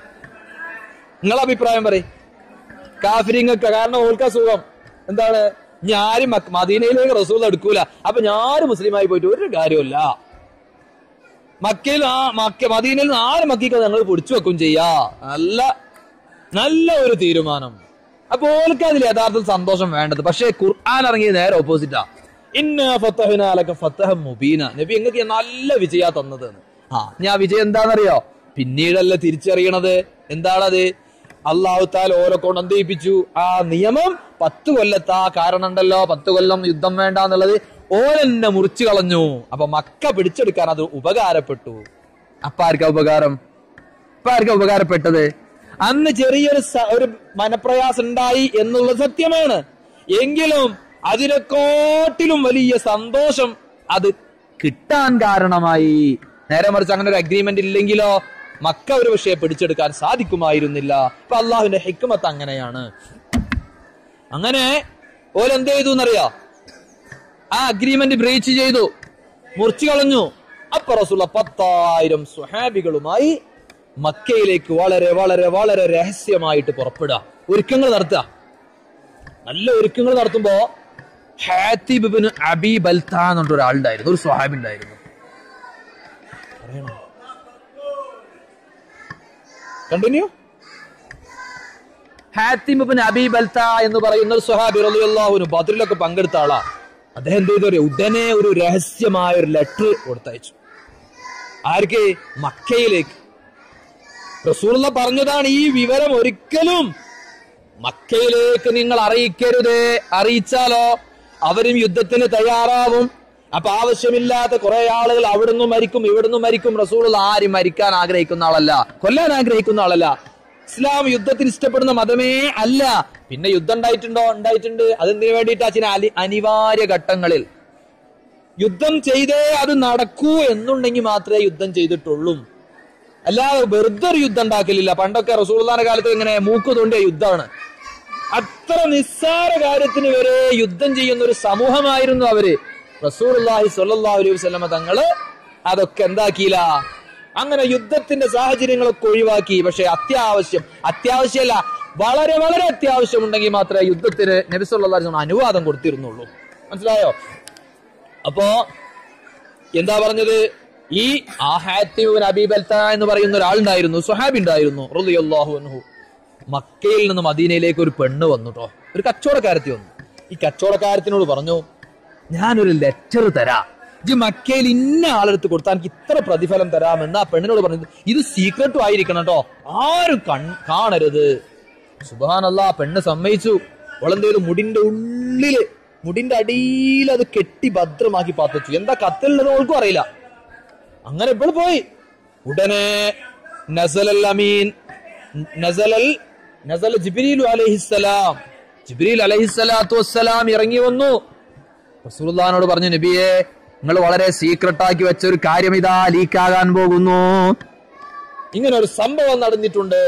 നിങ്ങളെ അഭിപ്രായം പറയും കാഫിരിങ്ങൾക്ക് കാരണം ഓൾക്കാ സുഖം എന്താണ് ഞാനും മദീനയിലേക്ക് റസൂൽ എടുക്കൂല അപ്പൊ ഞാനും മുസ്ലിമായി പോയിട്ട് ഒരു കാര്യമില്ല മക്കയിൽ ആ മക്ക മദീനയിൽ നിന്ന് ആര് മക്കിക്ക് ഞങ്ങൾ പൊടിച്ചു വെക്കും ചെയ്യാ നല്ല നല്ല ഒരു തീരുമാനം അപ്പൊ ഓൾക്ക് അതിൽ യഥാർത്ഥത്തിൽ സന്തോഷം വേണ്ടത് പക്ഷേ ഖുർആൻ ഇറങ്ങിയത് നേരെ ഓപ്പോസിറ്റാ ഇന്ന ഫത്തഹിനാലൊക്കെ ഫത്തഹം മുബീന നബി എങ്ങൾക്ക് നല്ല വിജയ തന്നത് എന്ന്. ആ ഞാൻ വിജയം എന്താണെന്നറിയോ പിന്നീടല്ല തിരിച്ചറിയണത് എന്താണത് അള്ളാഹു താൽ ഓരോ കൊണ്ട് എന്ത് ചെയ്യിപ്പിച്ചു ആ നിയമം പത്ത് കൊല്ലത്ത് ആ കാരണം ഉണ്ടല്ലോ പത്ത് കൊല്ലം യുദ്ധം വേണ്ട എന്നുള്ളത് ഓരെന്നെ മുറിച്ചു കളഞ്ഞു അപ്പൊ മക്ക പിടിച്ചെടുക്കാൻ അത് ഉപകാരപ്പെട്ടു അപ്പൊ ആർക്കാ ഉപകാരം ഇപ്പൊ ആർക്കാ ഉപകാരപ്പെട്ടത് അന്ന് ചെറിയൊരു സ- ഒരു മനപ്രയാസം ഉണ്ടായി എന്നുള്ളത് സത്യമാണ് എങ്കിലും അതിനെക്കാട്ടിലും വലിയ സന്തോഷം അത് കിട്ടാൻ കാരണമായി നേരെ മറിച്ച് അങ്ങനെ ഒരു അഗ്രിമെന്റ് ഇല്ലെങ്കിലോ മക്ക ഒരു പക്ഷേ പിടിച്ചെടുക്കാൻ സാധിക്കുമായിരുന്നില്ല ഇപ്പൊ അള്ളാഹുവിന്റെ ഹിക്മത്ത് അങ്ങനെയാണ് അങ്ങനെ ഓലെന്ത് ചെയ്തു എന്നറിയാ ആ അഗ്രിമെന്റ് ബ്രീച്ച് ചെയ്തു മുറിച്ചു കളഞ്ഞു അപ്പൊ റസൂള്ള പത്തായിരം സുഹാബികളുമായി മക്കയിലേക്ക് വളരെ വളരെ വളരെ രഹസ്യമായിട്ട് പുറപ്പെടുക ഒരുക്കങ്ങൾ നടത്തുക നല്ല ഒരുക്കങ്ങൾ നടത്തുമ്പോ ഹാത്തിബിന് അബി ബൽത്ത എന്ന് പറഞ്ഞ ഒരാളുണ്ടായിരുന്നു ഒരു സ്വഹാബി ഉണ്ടായിരുന്നു പറയണോ കണ്ടിന്യൂ ഹാത്തിബിന് അബി ബൽത്ത എന്ന് പറയുന്ന ഒരു സ്വഹാബി റളിയല്ലാഹുവിന് ബദ്രിലൊക്കെ പങ്കെടുത്ത ആളാ അദ്ദേഹം എന്ത് ചെയ്തു അറിയോ? ഉടനെ ഒരു രഹസ്യമായ ഒരു ലെറ്റർ കൊടുത്തയച്ചു ആർക്ക് മക്കയിലേക്ക് റസൂലുള്ള പറഞ്ഞതാണ് ഈ വിവരം ഒരിക്കലും മക്കയിലേക്ക് നിങ്ങൾ അറിയിക്കരുതേ അറിയിച്ചാലോ അവരും യുദ്ധത്തിന് തയ്യാറാവും അപ്പൊ ആവശ്യമില്ലാത്ത കുറെ ആളുകൾ അവിടുന്ന് മരിക്കും ഇവിടുന്ന് മരിക്കും റസൂൾ ആരും മരിക്കാൻ ആഗ്രഹിക്കുന്ന ആളല്ല കൊല്ലാൻ ആഗ്രഹിക്കുന്ന ആളല്ല ഇസ്ലാം യുദ്ധത്തിന് ഇഷ്ടപ്പെടുന്ന മതമേ അല്ല പിന്നെ യുദ്ധം ഉണ്ടായിട്ടുണ്ടോ ഉണ്ടായിട്ടുണ്ട് അതെന്തിനു വേണ്ടിയിട്ടാ ചില അലി- അനിവാര്യ ഘട്ടങ്ങളിൽ യുദ്ധം ചെയ്തേ അത് നടക്കൂ എന്നുണ്ടെങ്കിൽ മാത്രമേ യുദ്ധം ചെയ്തിട്ടുള്ളൂ അല്ലാതെ വെറുതെ ഒരു യുദ്ധം ഉണ്ടാക്കലില്ല പണ്ടൊക്കെ റസൂൽദാന്റെ കാലത്ത് ഇങ്ങനെ മൂക്ക് തോണ്ടിയ യുദ്ധമാണ് അത്ര നിസ്സാര കാര്യത്തിന് വരെ യുദ്ധം ചെയ്യുന്ന ഒരു സമൂഹമായിരുന്നു അവര് റസൂർഹി സല്ലാ അലൈഹി വസ്ലമ തങ്ങള് അതൊക്കെ എന്താക്കിയില്ല അങ്ങനെ യുദ്ധത്തിന്റെ സാഹചര്യങ്ങളൊക്കെ ഒഴിവാക്കി പക്ഷെ അത്യാവശ്യം അത്യാവശ്യമല്ല വളരെ വളരെ അത്യാവശ്യം ഉണ്ടെങ്കിൽ മാത്രമേ യുദ്ധത്തിന് നബി സല്ലല്ലാഹു അലൈഹി വസല്ലം അനുവാദം കൊടുത്തിരുന്നുള്ളൂ മനസ്സിലായോ അപ്പോ എന്താ പറഞ്ഞത് ഈ ആഹാത്തിബിൻ അബീബൽത്ത എന്ന് പറയുന്ന ഒരാളുണ്ടായിരുന്നു സുഹാബി ഉണ്ടായിരുന്നു റളിയല്ലാഹു അൻഹു മക്കയിൽ നിന്ന് മദീനയിലേക്ക് ഒരു പെണ്ണ് വന്നു ട്ടോ ഒരു കച്ചവടക്കാരത്തി വന്നു ഈ കച്ചവടക്കാരത്തിനോട് പറഞ്ഞു ഞാനൊരു ലെറ്റർ തരാ ഇജ്ജ് മക്കയിൽ ഇന്ന ആളെടുത്ത് കൊടുത്താൽ എനിക്ക് ഇത്ര പ്രതിഫലം തരാമെന്ന് ആ പെണ്ണിനോട് പറഞ്ഞത് ഇത് സീക്രട്ടും ആയിരിക്കണം കേട്ടോ ആരും കൺ കാണരുത് സുബാനല്ല ആ പെണ്ണ് സമ്മതിച്ചു അവളെന്തേലും മുടിന്റെ ഉള്ളില് മുടിന്റെ അടിയിൽ അത് കെട്ടി ഭദ്രമാക്കി പാത്തിച്ചു എന്താ കത്തിലുള്ളത് ഓൾക്കും അറിയില്ല അങ്ങനെ ഇപ്പോൾ പോയി ഉടനെ നസലൽ അമീൻ നസലൽ നസൽ ജിബ്രീൽ അലൈഹിസ്സലാം ജിബ്രീൽ അലൈഹിസ്സലാത്തു വസ്സലാം ഇറങ്ങി വന്നു റസൂലുള്ളാഹിനോട് പറഞ്ഞു നബിയെ നിങ്ങൾ വളരെ സീക്രട്ട് ആക്കി വെച്ച ഒരു കാര്യം ഇതാ ലീക്കാകാൻ പോകുന്നു ഇങ്ങനെ ഒരു സംഭവം നടന്നിട്ടുണ്ട്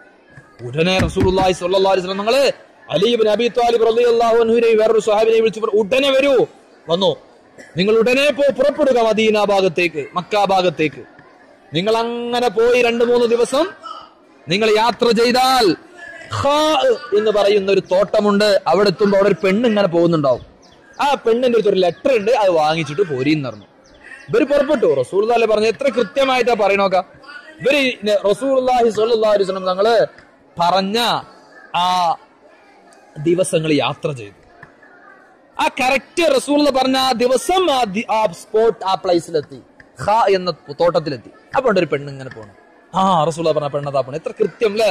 ഉടനെ റസൂലുള്ളാഹി സ്വല്ലല്ലാഹു അലൈഹി വസല്ലം നിങ്ങള് അലി ഇബ്നു അബി ത്വാലിബ് റളിയല്ലാഹു അൻഹുവിനെ വേറൊരു സ്വഹാബിനെ വിളിച്ചു പറഞ്ഞു, ഉടനെ വരൂ വന്നു നിങ്ങൾ ഉടനെ പോ പുറപ്പെടുക മദീന ഭാഗത്തേക്ക് മക്ക ഭാഗത്തേക്ക് നിങ്ങൾ അങ്ങനെ പോയി രണ്ടു മൂന്ന് ദിവസം നിങ്ങൾ യാത്ര ചെയ്താൽ ഖാ എന്ന് പറയുന്ന ഒരു തോട്ടമുണ്ട് അവിടെ എത്തുമ്പോൾ അവിടെ ഒരു പെണ്ണ് ഇങ്ങനെ പോകുന്നുണ്ടാവും ആ പെണ്ണിന്റെ അടുത്ത് ഒരു ലെറ്റർ ഉണ്ട് അത് വാങ്ങിച്ചിട്ട് പോരീന്ന് പറഞ്ഞു ഇവര് പുറപ്പെട്ടു റസൂൽ അല്ലെ പറഞ്ഞു എത്ര കൃത്യമായിട്ടാ പറയണോക്ക ഇവര് റസൂർഹി സ്വല്ലി വസ്ലം ഞങ്ങള് പറഞ്ഞ ആ ദിവസങ്ങൾ യാത്ര ചെയ്തു ആ കറക്റ്റ് റസൂൽ പറഞ്ഞ ആ ദിവസം ആ ദി- ആ സ്പോട്ട് ആ പ്ലേസിലെത്തി ഖ എന്ന തോട്ടത്തിലെത്തി അപ്പൊ ഉണ്ട് ഒരു പെണ്ണ് ഇങ്ങനെ പോണു ആ റസൂൽ പറഞ്ഞ പെണ്ണതാ പോണു എത്ര കൃത്യം അല്ലേ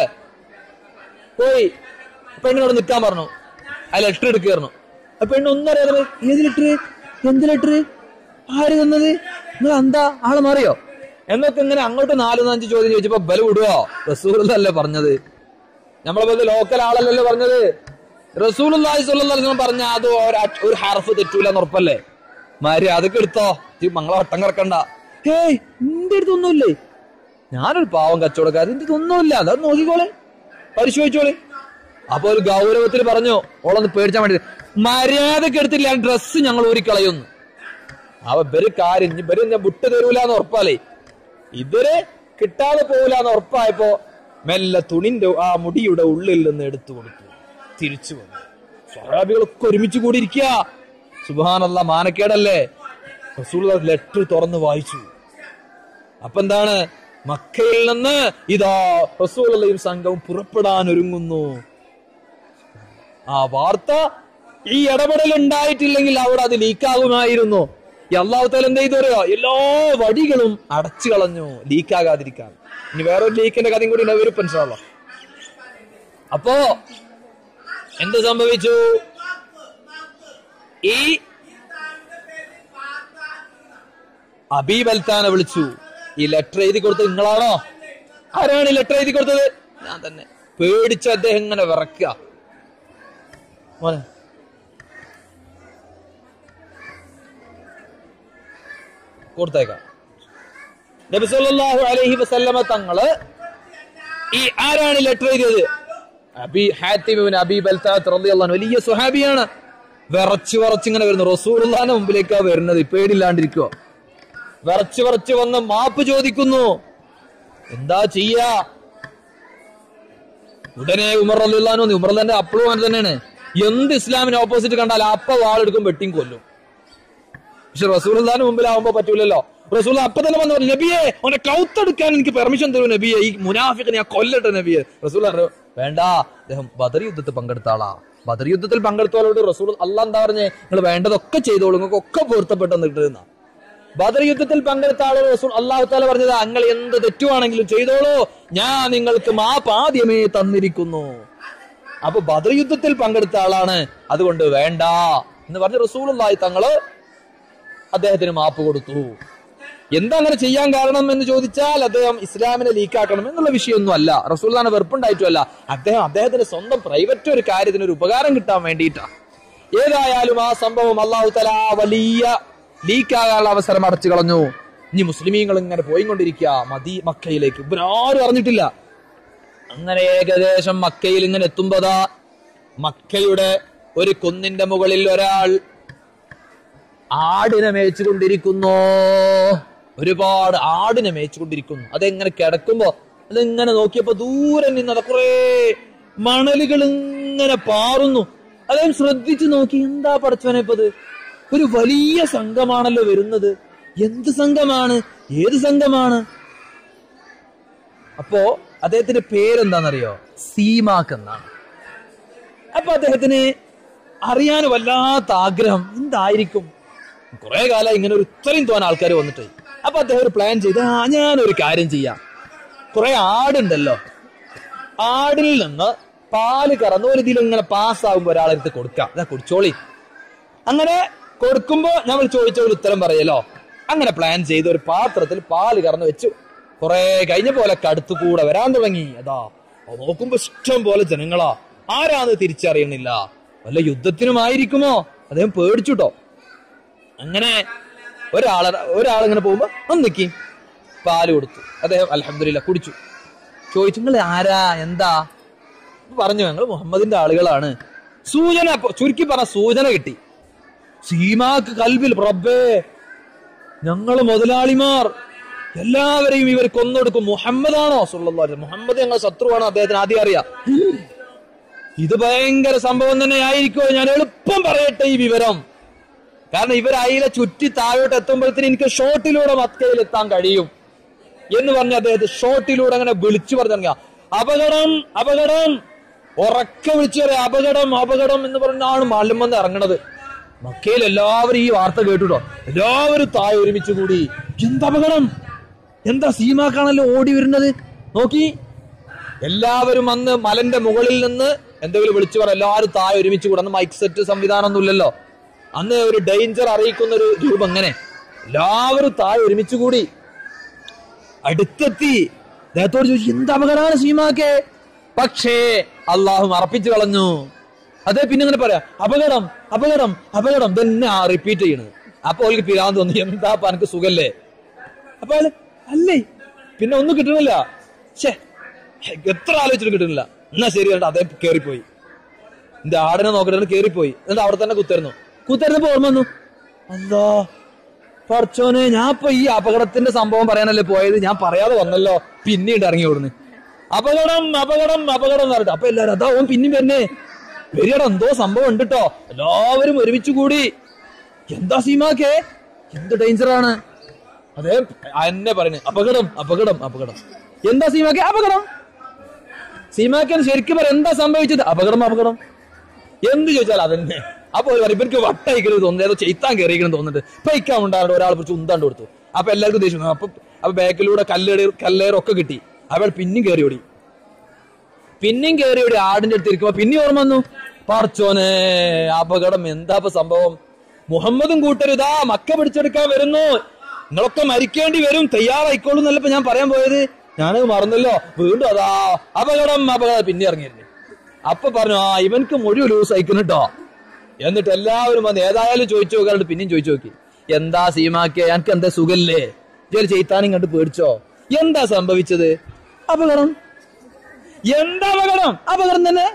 പോയി പെണ്ണിനോട് നിൽക്കാൻ പറഞ്ഞു ആ ലെറ്റർ എടുക്കുകയായിരുന്നു ആ പെണ്ണ് ഒന്നും അറിയാതെ പോയി, ഏത് ലെറ്റർ എന്ത് ലെറ്റർ ആര് തന്നത് നിങ്ങൾ എന്താ ആള് മാറിയോ എന്നൊക്കെ ഇങ്ങനെ അങ്ങോട്ട് നാലും അഞ്ച് ചോദ്യം ചോദിച്ചപ്പോ ബല വിടുവോ റസൂൽ അല്ലേ പറഞ്ഞത് നമ്മളെ പോലെ ലോക്കൽ ആളല്ലല്ലോ പറഞ്ഞത് റസൂൽ പറഞ്ഞ അത് ഒര- ഒരു ഹർഫ് തെറ്റൂല എന്ന് ഉറപ്പല്ലേ മാരി അതൊക്കെ എടുത്തോ ഈ മങ്ങളെ വട്ടം കിടക്കണ്ട ഹേയ് എന്റെ അടുത്തൊന്നുമില്ലേ ഞാനൊരു പാവം കച്ചവടക്കാരൻ എന്റെ അടുത്തൊന്നുമില്ല അത് നോക്കിക്കോളെ പരിശോധിച്ചോളെ അപ്പൊ ഒരു ഗൗരവത്തിൽ പറഞ്ഞു ഓളൊന്ന് പേടിച്ചാൻ വേണ്ടി മര്യാദക്ക് എടുത്തില്ല ഡ്രസ്സ് ഞങ്ങൾ ഊരിക്കളയുന്നു അവ ഇവര് കാര്യം ഇനി ഇവര് ഞാൻ വിട്ടു തരൂല എന്ന് ഉറപ്പാലേ ഇവര് കിട്ടാതെ പോവില്ല എന്ന് ഉറപ്പായപ്പോ മെല്ലെ തുണിന്റെ ആ മുടിയുടെ ഉള്ളിൽ നിന്ന് എടുത്തു കൊടുത്തു തിരിച്ചു വന്നു സ്വഹാബികളൊക്കെ ഒരുമിച്ച് കൂടി ഇരിക്കുക സുബാനല്ല മാനക്കേടല്ലേ റസൂൽ ലെറ്റർ തുറന്ന് വായിച്ചു അപ്പൊ എന്താണ് മക്കയിൽ നിന്ന് ഇതാ റസൂലയും സംഘവും പുറപ്പെടാൻ ഒരുങ്ങുന്നു ആ വാർത്ത ഈ ഇടപെടൽ ഉണ്ടായിട്ടില്ലെങ്കിൽ അവിടെ അത് ലീക്കാകുമായിരുന്നു ഈ അള്ളാഹു താല എന്ത് ചെയ്തോ എല്ലാ വടികളും അടച്ചു കളഞ്ഞു ലീക്കാകാതിരിക്കാൻ ഇനി വേറൊരു ലീക്കിന്റെ കഥയും കൂടി വരും മനസ്സിലാവോ അപ്പോ എന്ത് സംഭവിച്ചു ഈ അബീബ് അൽത്താനെ വിളിച്ചു ഈ ലെറ്റർ എഴുതി കൊടുത്തത് നിങ്ങളാണോ ആരാണ് ഈ ലെറ്റർ എഴുതി കൊടുത്തത് ഞാൻ തന്നെ പേടിച്ച് അദ്ദേഹം ഇങ്ങനെ വിറക്കുക മോനെ കൊടുത്തേക്കാം നബി സല്ലല്ലാഹു അലൈഹി വസല്ലമ തങ്ങള് ഈ ആരാണ് ലെറ്റർ എഴുതിയത് അബി ഹാത്തിം ഇബ്നു അബി ബൽതാത്ത് റളിയല്ലാഹു അൻഹു വലിയ സ്വഹാബിയാണ് വിറച്ച് വിറച്ച് ഇങ്ങനെ വരുന്നു റസൂലുള്ളാഹിന്റെ മുമ്പിലേക്കാ വരുന്നത് പേടില്ലാണ്ടിരിക്കുവോ വിറച്ച് വിറച്ച് വന്ന് മാപ്പ് ചോദിക്കുന്നു എന്താ ചെയ്യാ ഉടനെ ഉമർ അല്ലാന്ന് ഉമർ തന്നെ അപ്പോഴും അങ്ങനെ തന്നെയാണ് എന്ത് ഇസ്ലാമിന് ഓപ്പോസിറ്റ് കണ്ടാൽ അപ്പ വാളെടുക്കും വെട്ടിയും കൊല്ലും പക്ഷെ റസൂൽദാന് മുമ്പിലാവുമ്പോ പറ്റൂലല്ലോ റസൂൽ അപ്പൊ തന്നെ വന്നു പറഞ്ഞു, നബിയെ അവനെ കൗത്തെടുക്കാൻ എനിക്ക് പെർമിഷൻ തരൂ നബിയെ ഈ മുനാഫിഖിനെ ഞാൻ കൊല്ലട്ടെ നബിയെ റസൂൽ പറഞ്ഞു വേണ്ട അദ്ദേഹം ബദർ യുദ്ധത്തിൽ പങ്കെടുത്ത ആളാ ബദർ യുദ്ധത്തിൽ പങ്കെടുത്തവരോട് റസൂൽ അല്ല എന്താ പറഞ്ഞേ നിങ്ങൾ വേണ്ടതൊക്കെ ചെയ്തോളൂ നിങ്ങൾക്ക് ഒക്കെ പൊരുത്തപ്പെട്ടെന്ന് കിട്ടുന്ന ബദർ യുദ്ധത്തിൽ പങ്കെടുത്ത ആളോട് റസൂൽ അള്ളാഹു താല പറഞ്ഞത് നിങ്ങൾ എന്ത് തെറ്റുവാണെങ്കിലും ചെയ്തോളൂ ഞാൻ നിങ്ങൾക്ക് മാപ്പ് ആദ്യമേ തന്നിരിക്കുന്നു അപ്പൊ ബദർ യുദ്ധത്തിൽ പങ്കെടുത്ത ആളാണ് അതുകൊണ്ട് വേണ്ട എന്ന് പറഞ്ഞ് റസൂലുള്ളാഹി തങ്ങള് അദ്ദേഹത്തിന് മാപ്പ് കൊടുത്തു എന്താ അങ്ങനെ ചെയ്യാൻ കാരണം എന്ന് ചോദിച്ചാൽ അദ്ദേഹം ഇസ്ലാമിനെ ലീക്കാക്കണം എന്നുള്ള വിഷയമൊന്നും അല്ല റസൂൽദാന വെറുപ്പുണ്ടായിട്ടുമല്ല അദ്ദേഹം അദ്ദേഹത്തിന്റെ സ്വന്തം പ്രൈവറ്റ് ഒരു കാര്യത്തിന് ഒരു ഉപകാരം കിട്ടാൻ വേണ്ടിയിട്ടാ ഏതായാലും ആ സംഭവം അള്ളാഹു തല വലിയ ലീക്കാകാനുള്ള അവസരം അടച്ചു കളഞ്ഞു ഇനി മുസ്ലിമീങ്ങൾ ഇങ്ങനെ പോയിക്കൊണ്ടിരിക്കുക മദി മക്കയിലേക്ക് ഇവരാരും അറിഞ്ഞിട്ടില്ല അങ്ങനെ ഏകദേശം മക്കയിൽ ഇങ്ങനെ എത്തുമ്പോതാ മക്കയുടെ ഒരു കുന്നിന്റെ മുകളിൽ ഒരാൾ ആടിനെ മേച്ചുകൊണ്ടിരിക്കുന്നു ഒരുപാട് ആടിനെ മേച്ചുകൊണ്ടിരിക്കുന്നു അതെങ്ങനെ കിടക്കുമ്പോ അതെങ്ങനെ നോക്കിയപ്പോ ദൂരെ നിന്നത് കുറെ മണലുകൾ ഇങ്ങനെ പാറുന്നു അദ്ദേഹം ശ്രദ്ധിച്ചു നോക്കി എന്താ പടച്ചവനെ ഇപ്പത് ഒരു വലിയ സംഘമാണല്ലോ വരുന്നത് എന്ത് സംഘമാണ് ഏത് സംഘമാണ് അപ്പോ അദ്ദേഹത്തിന്റെ പേരെന്താണെന്നറിയോ സീമാക്ക് എന്നാണ് അപ്പൊ അദ്ദേഹത്തിന് അറിയാൻ വല്ലാത്ത ആഗ്രഹം എന്തായിരിക്കും കുറെ കാലം ഇങ്ങനെ ഒരു ഇത്രയും തോന്നാൻ ആൾക്കാർ വന്നിട്ട് അപ്പൊ അദ്ദേഹം ഒരു പ്ലാൻ ചെയ്ത് ആ ഞാനൊരു കാര്യം ചെയ്യാം കുറെ ആടുണ്ടല്ലോ ആടിൽ നിന്ന് പാല് കറന്ന് ഒരു ഇതിൽ ഇങ്ങനെ പാസ്സാകുമ്പോ ഒരാളെടുത്ത് കൊടുക്കാം അതാ കുടിച്ചോളി അങ്ങനെ കൊടുക്കുമ്പോ നമ്മൾ ചോദിച്ച ഒരു ഉത്തരം പറയല്ലോ അങ്ങനെ പ്ലാൻ ചെയ്ത് ഒരു പാത്രത്തിൽ പാല് കറന്ന് വെച്ചു കുറെ കഴിഞ്ഞ പോലെ കടുത്തു കൂടെ വരാൻ തുടങ്ങി അതാ അത് നോക്കുമ്പോ ഇഷ്ടം പോലെ ജനങ്ങളാ ആരാന്ന് തിരിച്ചറിയണില്ല വല്ല യുദ്ധത്തിനുമായിരിക്കുമോ അദ്ദേഹം പേടിച്ചുട്ടോ അങ്ങനെ ഒരാളെ ഒരാളിങ്ങനെ പോകുമ്പോ ഒന്ന് നിക്കി പാല് കൊടുത്തു അദ്ദേഹം അലഹമില്ല കുടിച്ചു ചോദിച്ചു നിങ്ങൾ ആരാ എന്താ പറഞ്ഞു ഞങ്ങൾ മുഹമ്മദിന്റെ ആളുകളാണ് സൂചന ചുരുക്കി പറഞ്ഞ സൂചന കിട്ടി സീമാക്ക് കൽബിൽ റബ്ബേ ഞങ്ങള് മുതലാളിമാർ എല്ലാവരെയും ഇവർ കൊന്നൊടുക്കും മുഹമ്മദാണോ സുള്ളത് മുഹമ്മദ് ഞങ്ങൾ ശത്രുവാണോ അദ്ദേഹത്തിന് ആദ്യം അറിയാം ഇത് ഭയങ്കര സംഭവം തന്നെ ആയിരിക്കുമോ ഞാൻ എളുപ്പം പറയട്ടെ ഈ വിവരം കാരണം ഇവർ അയിലെ ചുറ്റി താഴോട്ട് എത്തുമ്പോഴത്തേന് എനിക്ക് ഷോട്ടിലൂടെ മക്കയിൽ എത്താൻ കഴിയും എന്ന് പറഞ്ഞ അദ്ദേഹത്തെ ഷോട്ടിലൂടെ അങ്ങനെ വിളിച്ചു പറഞ്ഞു അപകടം അപകടം ഉറക്കെ വിളിച്ചു പറയാം അപകടം അപകടം എന്ന് പറഞ്ഞാണ് മാലിന്യം വന്ന് ഇറങ്ങണത് മക്കയിൽ എല്ലാവരും ഈ വാർത്ത കേട്ടുട്ടോ എല്ലാവരും താഴെ ഒരുമിച്ച് കൂടി എന്താ അപകടം എന്താ സീമാക്കാണല്ലോ ഓടി വരുന്നത് നോക്കി എല്ലാവരും അന്ന് മലന്റെ മുകളിൽ നിന്ന് എന്തെങ്കിലും വിളിച്ചു പറ എല്ലാവരും താഴെ ഒരുമിച്ച് കൂടെ അന്ന് മൈക്ക് സെറ്റ് സംവിധാനം ഒന്നും ഇല്ലല്ലോ അന്ന് ഒരു ഡേഞ്ചർ അറിയിക്കുന്ന ഒരു രൂപം അങ്ങനെ എല്ലാവരും താഴെ ഒരുമിച്ച് കൂടി അടുത്തെത്തി അദ്ദേഹത്തോട് ചോദിച്ചു എന്ത് അപകടമാണ് സീമാക്കെ പക്ഷേ അള്ളാഹു മറപ്പിച്ചു കളഞ്ഞു അതെ പിന്നെ ഇങ്ങനെ പറയാം അപകടം അപകടം അപകടം തന്നെ ആ റിപ്പീറ്റ് ചെയ്യണത് അപ്പൊ അവൾക്ക് പിരാന്ത് തോന്നി എന്താ എനിക്ക് സുഖല്ലേ അപ്പൊ അയാള് അല്ലേ പിന്നെ ഒന്നും കിട്ടുന്നില്ല ഛേ എത്ര ആലോചിച്ചിട്ട് കിട്ടുന്നില്ല എന്നാ ശരി കേട്ടോ അദ്ദേഹം കേറിപ്പോയി എന്റെ ആടിനെ നോക്കിട്ട് കേറിപ്പോയി എന്നിട്ട് അവിടെ തന്നെ കുത്തരുന്നു കുത്തരുന്നപ്പോ ഓർമ്മ വന്നു അല്ലാ പറച്ചോനെ ഞാൻ ഇപ്പൊ ഈ അപകടത്തിന്റെ സംഭവം പറയാനല്ലേ പോയത് ഞാൻ പറയാതെ വന്നല്ലോ പിന്നീട് ഇറങ്ങി ഓടുന്നു അപകടം അപകടം അപകടം എന്ന് പറഞ്ഞിട്ട് അപ്പൊ എല്ലാരും അതാ ഓൻ പിന്നെയും വരുന്നേ വരികട എന്തോ സംഭവം ഉണ്ട് കേട്ടോ എല്ലാവരും ഒരുമിച്ച് കൂടി എന്താ സീമാക്കേ എന്ത് ഡേഞ്ചറാണ് അതേ എന്നെ പറയുന്നത് അപകടം അപകടം അപകടം എന്താ സീമാക്കെ അപകടം സീമാക്കൻ ശരിക്കും പറ എന്താ സംഭവിച്ചത് അപകടം അപകടം എന്ത് ചോദിച്ചാൽ അതന്നെ അപ്പൊ ഒരു പറയും ഇവർക്ക് വട്ടയിക്കരുത് തോന്നുന്നു ഏതോ ചെയ്ത്താൻ കയറിയിരിക്കണം തോന്നുന്നുണ്ട് പൈക്കാൻ ഉണ്ടാകും ഒരാളെ കുറിച്ച് ഉന്താണ്ട് കൊടുത്തു അപ്പൊ എല്ലാവർക്കും ദേഷ്യം വന്നു. അപ്പൊ അപ്പൊ ബാക്കിലൂടെ കല്ലേറി കല്ലേറൊക്കെ കിട്ടി അവൾ പിന്നെയും കയറി ഓടി പിന്നെയും കയറി ഓടി ആടിന്റെ അടുത്ത് ഇരിക്കുമ്പോ പിന്നെയും ഓർമ്മ വന്നു പറച്ചോനെ അപകടം എന്താ ഇപ്പൊ സംഭവം മുഹമ്മദും കൂട്ടരുതാ മക്ക പിടിച്ചെടുക്കാൻ വരുന്നു നിങ്ങളൊക്കെ മരിക്കേണ്ടി വരും തയ്യാറായിക്കോളൂ എന്നല്ല ഇപ്പൊ ഞാൻ പറയാൻ പോയത് ഞാനത് മറന്നല്ലോ വീണ്ടും അതാ അപകടം അപകടം പിന്നെ ഇറങ്ങിയിരുന്നു അപ്പൊ പറഞ്ഞു ആ ഇവൻക്ക് മുഴുവൻ ലൂസ് അയക്കുന്നു കേട്ടോ എന്നിട്ട് എല്ലാവരും വന്ന് ഏതായാലും ചോദിച്ചു നോക്കാറുണ്ട് പിന്നെയും ചോദിച്ചു നോക്കി എന്താ സീമാക്കെ എനിക്ക് എന്താ സുഖല്ലേ ജോലി ചെയ്ത്താനും കണ്ട് പേടിച്ചോ എന്താ സംഭവിച്ചത് അപകടം എന്താ അപകടം അപകടം തന്നെ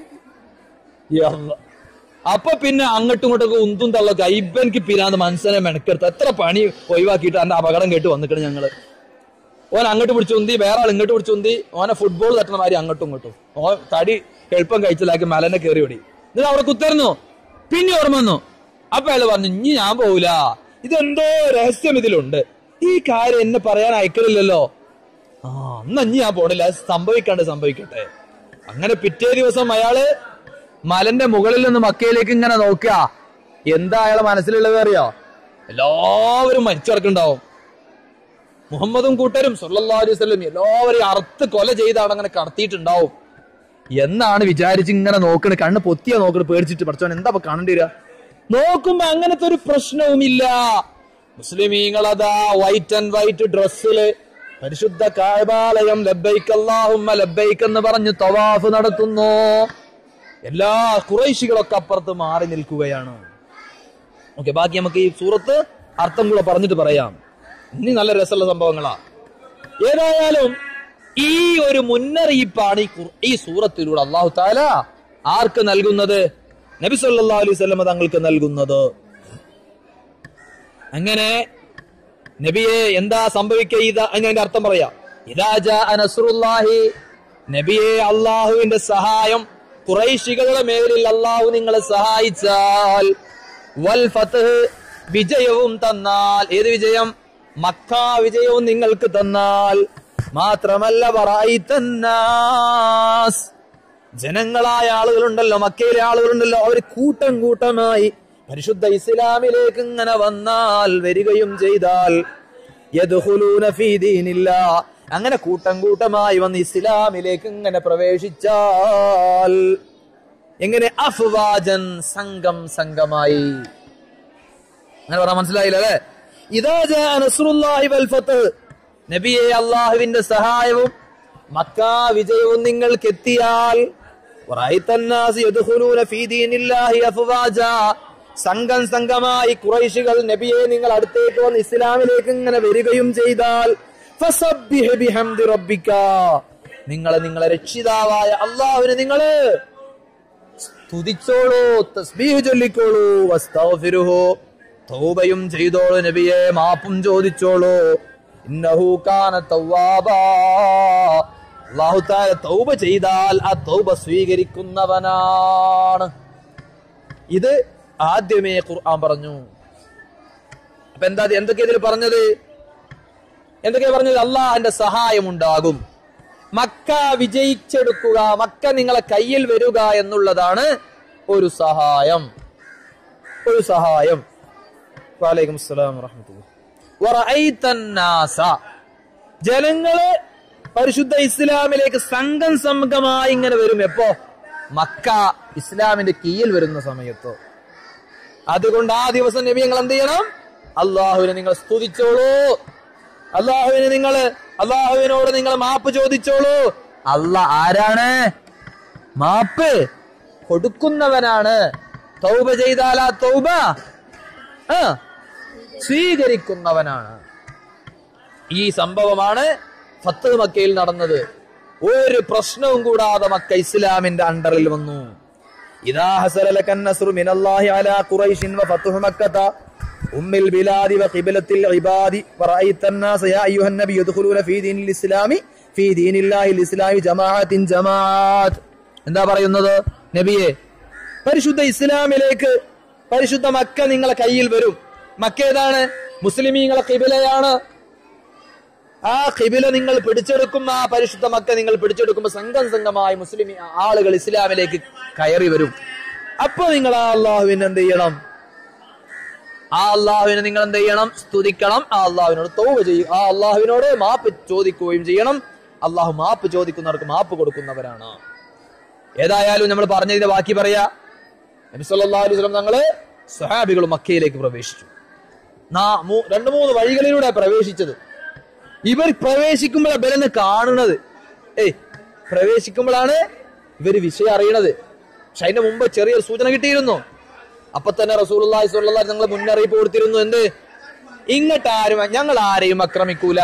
യല്ല. അപ്പൊ പിന്നെ അങ്ങോട്ടും ഇങ്ങോട്ടൊക്കെ ഉന്തും തള്ളൊക്കെ ഇവൻക്ക് പിരാന്ത് മനസ്സിനെ മെനക്കെടുത്ത് എത്ര പണി ഒഴിവാക്കിയിട്ട് എന്റെ അപകടം കേട്ട് വന്നിക്കണ് ഞങ്ങള് ഓൻ അങ്ങോട്ട് പിടിച്ചു ഉന്തി വേറെ ആൾ ഇങ്ങോട്ട് പിടിച്ചു ഉന്തി ഓനെ ഫുട്ബോൾ തട്ടണ മാതിരി അങ്ങോട്ടും ഇങ്ങോട്ടും ഓൻ തടി എളുപ്പം കഴിച്ചിലാക്കി മലനെ കയറി ഓടി എന്നിട്ട് അവിടെ കുത്തരുന്നു പിന്നെ ഓർമ്മ വന്നു അപ്പൊ അയാള് പറഞ്ഞു ഇനി ഞാൻ പോവില്ല ഇതെന്തോ രഹസ്യം ഇതിലുണ്ട് ഈ കാര്യം എന്നെ പറയാൻ അയക്കലില്ലല്ലോ ആ എന്നാ ഇനി ഞാൻ പോണില്ല അത് സംഭവിക്കാണ്ട് സംഭവിക്കട്ടെ അങ്ങനെ പിറ്റേ ദിവസം അയാള് മലന്റെ മുകളിൽ നിന്ന് മക്കയിലേക്ക് ഇങ്ങനെ നോക്കുക എന്താ അയാളെ മനസ്സിലുള്ളത് അറിയോ എല്ലാവരും മരിച്ചു കിടക്കുന്നുണ്ടാവും മുഹമ്മദും കൂട്ടരും സല്ലല്ലാഹു അലൈഹി വസല്ലം എല്ലാവരെയും അറുത്ത് കൊല ചെയ്താണ് അങ്ങനെ കടത്തിയിട്ടുണ്ടാവും എന്നാണ് വിചാരിച്ച് ഇങ്ങനെ നോക്കണ് കണ്ണ് പൊത്തിയാ നോക്കണ് പേടിച്ചിട്ട് പഠിച്ചോൻ എന്താ ഇപ്പൊ കാണേണ്ടി വരിക നോക്കുമ്പോ അങ്ങനത്തെ ഒരു പ്രശ്നവുമില്ല മുസ്ലിമീങ്ങളതാ വൈറ്റ് ആൻഡ് വൈറ്റ് ഡ്രസ്സില് പരിശുദ്ധ കാഴ്ബാലയം ലബ്ബൈക്ക് അല്ലാഹുമ്മ ലബ്ബൈക്ക് എന്ന് പറഞ്ഞ് തവാഫ് നടത്തുന്നു എല്ലാ കുറൈശികളൊക്കെ അപ്പുറത്ത് മാറി നിൽക്കുകയാണ് ഓക്കെ ബാക്കി നമുക്ക് ഈ സൂറത്ത് അർത്ഥം കൂടെ പറഞ്ഞിട്ട് പറയാം ഇനി നല്ല രസമുള്ള സംഭവങ്ങളാ ഏതായാലും ഈ ഒരു മുന്നറിയിപ്പാണ് ഈ ഖുർ- ഈ സൂറത്തിലൂടെ അള്ളാഹു താല ആർക്ക് നൽകുന്നത് നബി സല്ലല്ലാഹു അലൈഹി വസല്ലമ തങ്ങൾക്ക് നൽകുന്നത് അങ്ങനെ നബിയെ എന്താ സംഭവിക്കുക ഇത് അതിന്റെ അർത്ഥം പറയാം ഇദാ ജാഅ നസ്റുല്ലാഹി നബിയെ അള്ളാഹുവിന്റെ സഹായം കുറൈശികളുടെ മേലിൽ അള്ളാഹു നിങ്ങളെ സഹായിച്ചാൽ വൽ ഫത്ഹ് വിജയവും തന്നാൽ ഏത് വിജയം മക്ക വിജയവും നിങ്ങൾക്ക് തന്നാൽ മാത്രമല്ല പറയിത്തന്നാസ് ജനങ്ങളായ ആളുകളുണ്ടല്ലോ മക്കയിലെ ആളുകളുണ്ടല്ലോ അവർ കൂട്ടം കൂട്ടമായി പരിശുദ്ധ ഇസ്ലാമിലേക്ക് ഇങ്ങനെ വന്നാൽ വരികയും ചെയ്താൽ യദ്ഖുലൂന ഫീ ദീനില്ലാ അങ്ങനെ കൂട്ടം കൂട്ടമായി വന്ന് ഇസ്ലാമിലേക്ക് ഇങ്ങനെ പ്രവേശിച്ചാൽ എങ്ങനെ അഫ്വാജൻ സംഘം സംഘമായി അങ്ങനെ പറഞ്ഞാൽ മനസ്സിലായില്ല അല്ലെ ഇതാ ജാ നസ്റുല്ലാഹി വൽ ഫത്ഹ് നബിയെ അള്ളാഹുവിന്റെ സഹായവും മക്ക വിജയവും നിങ്ങൾക്ക് എത്തിയാൽ വറഅയ്ത الناس يدخلون في دين الله أفواجا. സംഘം സംഘമായി കുറൈശികൾ നബിയെ നിങ്ങൾ അടുത്തേക്ക് വന്ന് ഇസ്ലാമിലേക്ക് ഇങ്ങനെ വരികയും ചെയ്താൽ ഫസബ്ബിഹ് ബിഹംദി റബ്ബിക. നിങ്ങളെ നിങ്ങളെ രക്ഷിതാവായ അള്ളാഹുവിനെ നിങ്ങള് സ്തുതിച്ചോളൂ തസ്ബീഹ് ചൊല്ലിക്കോളൂ വസ്തഗ്ഫിറുഹു തൗബയും ചെയ്തോളൂ നബിയെ മാപ്പും ചോദിച്ചോളൂ ഇന്നഹു കാന തവ്വാബാ അല്ലാഹു തആല തൗബ ചെയ്താൽ ആ തൗബ സ്വീകരിക്കുന്നവനാണ് ഇത് ആദ്യമേ ഖുർആൻ പറഞ്ഞു അപ്പൊ എന്താ എന്തൊക്കെ ഇതിൽ പറഞ്ഞത് എന്തൊക്കെയാ പറഞ്ഞത് അള്ളാഹന്റെ സഹായം ഉണ്ടാകും മക്ക വിജയിച്ചെടുക്കുക മക്ക നിങ്ങളെ കയ്യിൽ വരിക എന്നുള്ളതാണ് ഒരു സഹായം ഒരു സഹായം വാലൈക്കും അസ്സലാം വറഹ്മത്തുള്ളാഹി. വറഅയ്ത الناس. ജനങ്ങള് പരിശുദ്ധ ഇസ്ലാമിലേക്ക് സംഘം സംഘമായി ഇങ്ങനെ വരും എപ്പോ മക്ക ഇസ്ലാമിന്റെ കീഴിൽ വരുന്ന സമയത്തോ അതുകൊണ്ട് ആ ദിവസം നബി നിങ്ങൾ എന്ത് ചെയ്യണം അള്ളാഹുവിനെ നിങ്ങൾ സ്തുതിച്ചോളൂ അള്ളാഹുവിനെ നിങ്ങൾ അള്ളാഹുവിനോട് നിങ്ങൾ മാപ്പ് ചോദിച്ചോളൂ അല്ല ആരാണ് മാപ്പ് കൊടുക്കുന്നവനാണ് തൗബ ചെയ്താൽ ആ തൗബ ആ സ്വീകരിക്കുന്നവനാണ് ഈ സംഭവമാണ് ഫത്ത് മക്കയിൽ നടന്നത് ഒരു പ്രശ്നവും കൂടാതെ മക്ക ഇസ്ലാമിന്റെ അണ്ടറിൽ വന്നു ഇതാ ഹസലക النصر من الله على قريش وفتح مكة أم البلاد وقبلة العباد ورأيت الناس يا أيها النبي يدخلون في دين الإسلام في دين الله الإسلام جماعة جماعات എന്താ പറയുന്നത് നബിയെ പരിശുദ്ധ ഇസ്ലാമിലേക്ക് പരിശുദ്ധ മക്ക നിങ്ങളെ കയ്യിൽ വരും മക്ക ഏതാണ് മുസ്ലിമീങ്ങളെ കിബിലയാണ് ആ ഖിബില നിങ്ങൾ പിടിച്ചെടുക്കും ആ പരിശുദ്ധ മക്ക നിങ്ങൾ പിടിച്ചെടുക്കുമ്പോൾ സംഘം സംഘമായി മുസ്ലിം ആളുകൾ ഇസ്ലാമിലേക്ക് കയറി വരും അപ്പൊ നിങ്ങൾ ആ അള്ളാഹുവിനെ എന്ത് ചെയ്യണം ആ അള്ളാഹുവിനെ നിങ്ങൾ എന്ത് ചെയ്യണം സ്തുതിക്കണം ആ അള്ളാഹുവിനോട് തോവ ചെയ്യും ആ അള്ളാഹുവിനോട് മാപ്പ് ചോദിക്കുകയും ചെയ്യണം അള്ളാഹു മാപ്പ് ചോദിക്കുന്നവർക്ക് മാപ്പ് കൊടുക്കുന്നവരാണ് ഏതായാലും നമ്മൾ പറഞ്ഞതിന്റെ ബാക്കി പറയാ നബി സല്ലല്ലാഹു അലൈഹി വസല്ലം തങ്ങള് സ്വഹാബികൾ മക്കയിലേക്ക് പ്രവേശിച്ചു നാ മൂ- രണ്ട് മൂന്ന് വഴികളിലൂടെ പ്രവേശിച്ചത് ഇവർ പ്രവേശിക്കുമ്പോഴാണ് ബലന്ന് കാണുന്നത് ഏയ് പ്രവേശിക്കുമ്പോഴാണ് ഇവര് വിഷയം അറിയണത് പക്ഷെ അതിന്റെ മുമ്പ് ചെറിയൊരു സൂചന കിട്ടിയിരുന്നു അപ്പൊ തന്നെ റസൂലുള്ളാഹി സ്വല്ലല്ലാഹി അലൈഹി വസല്ലം മുന്നറിയിപ്പ് കൊടുത്തിരുന്നു എന്ത് ഇങ്ങോട്ട് ആരും ഞങ്ങൾ ആരെയും ആക്രമിക്കൂല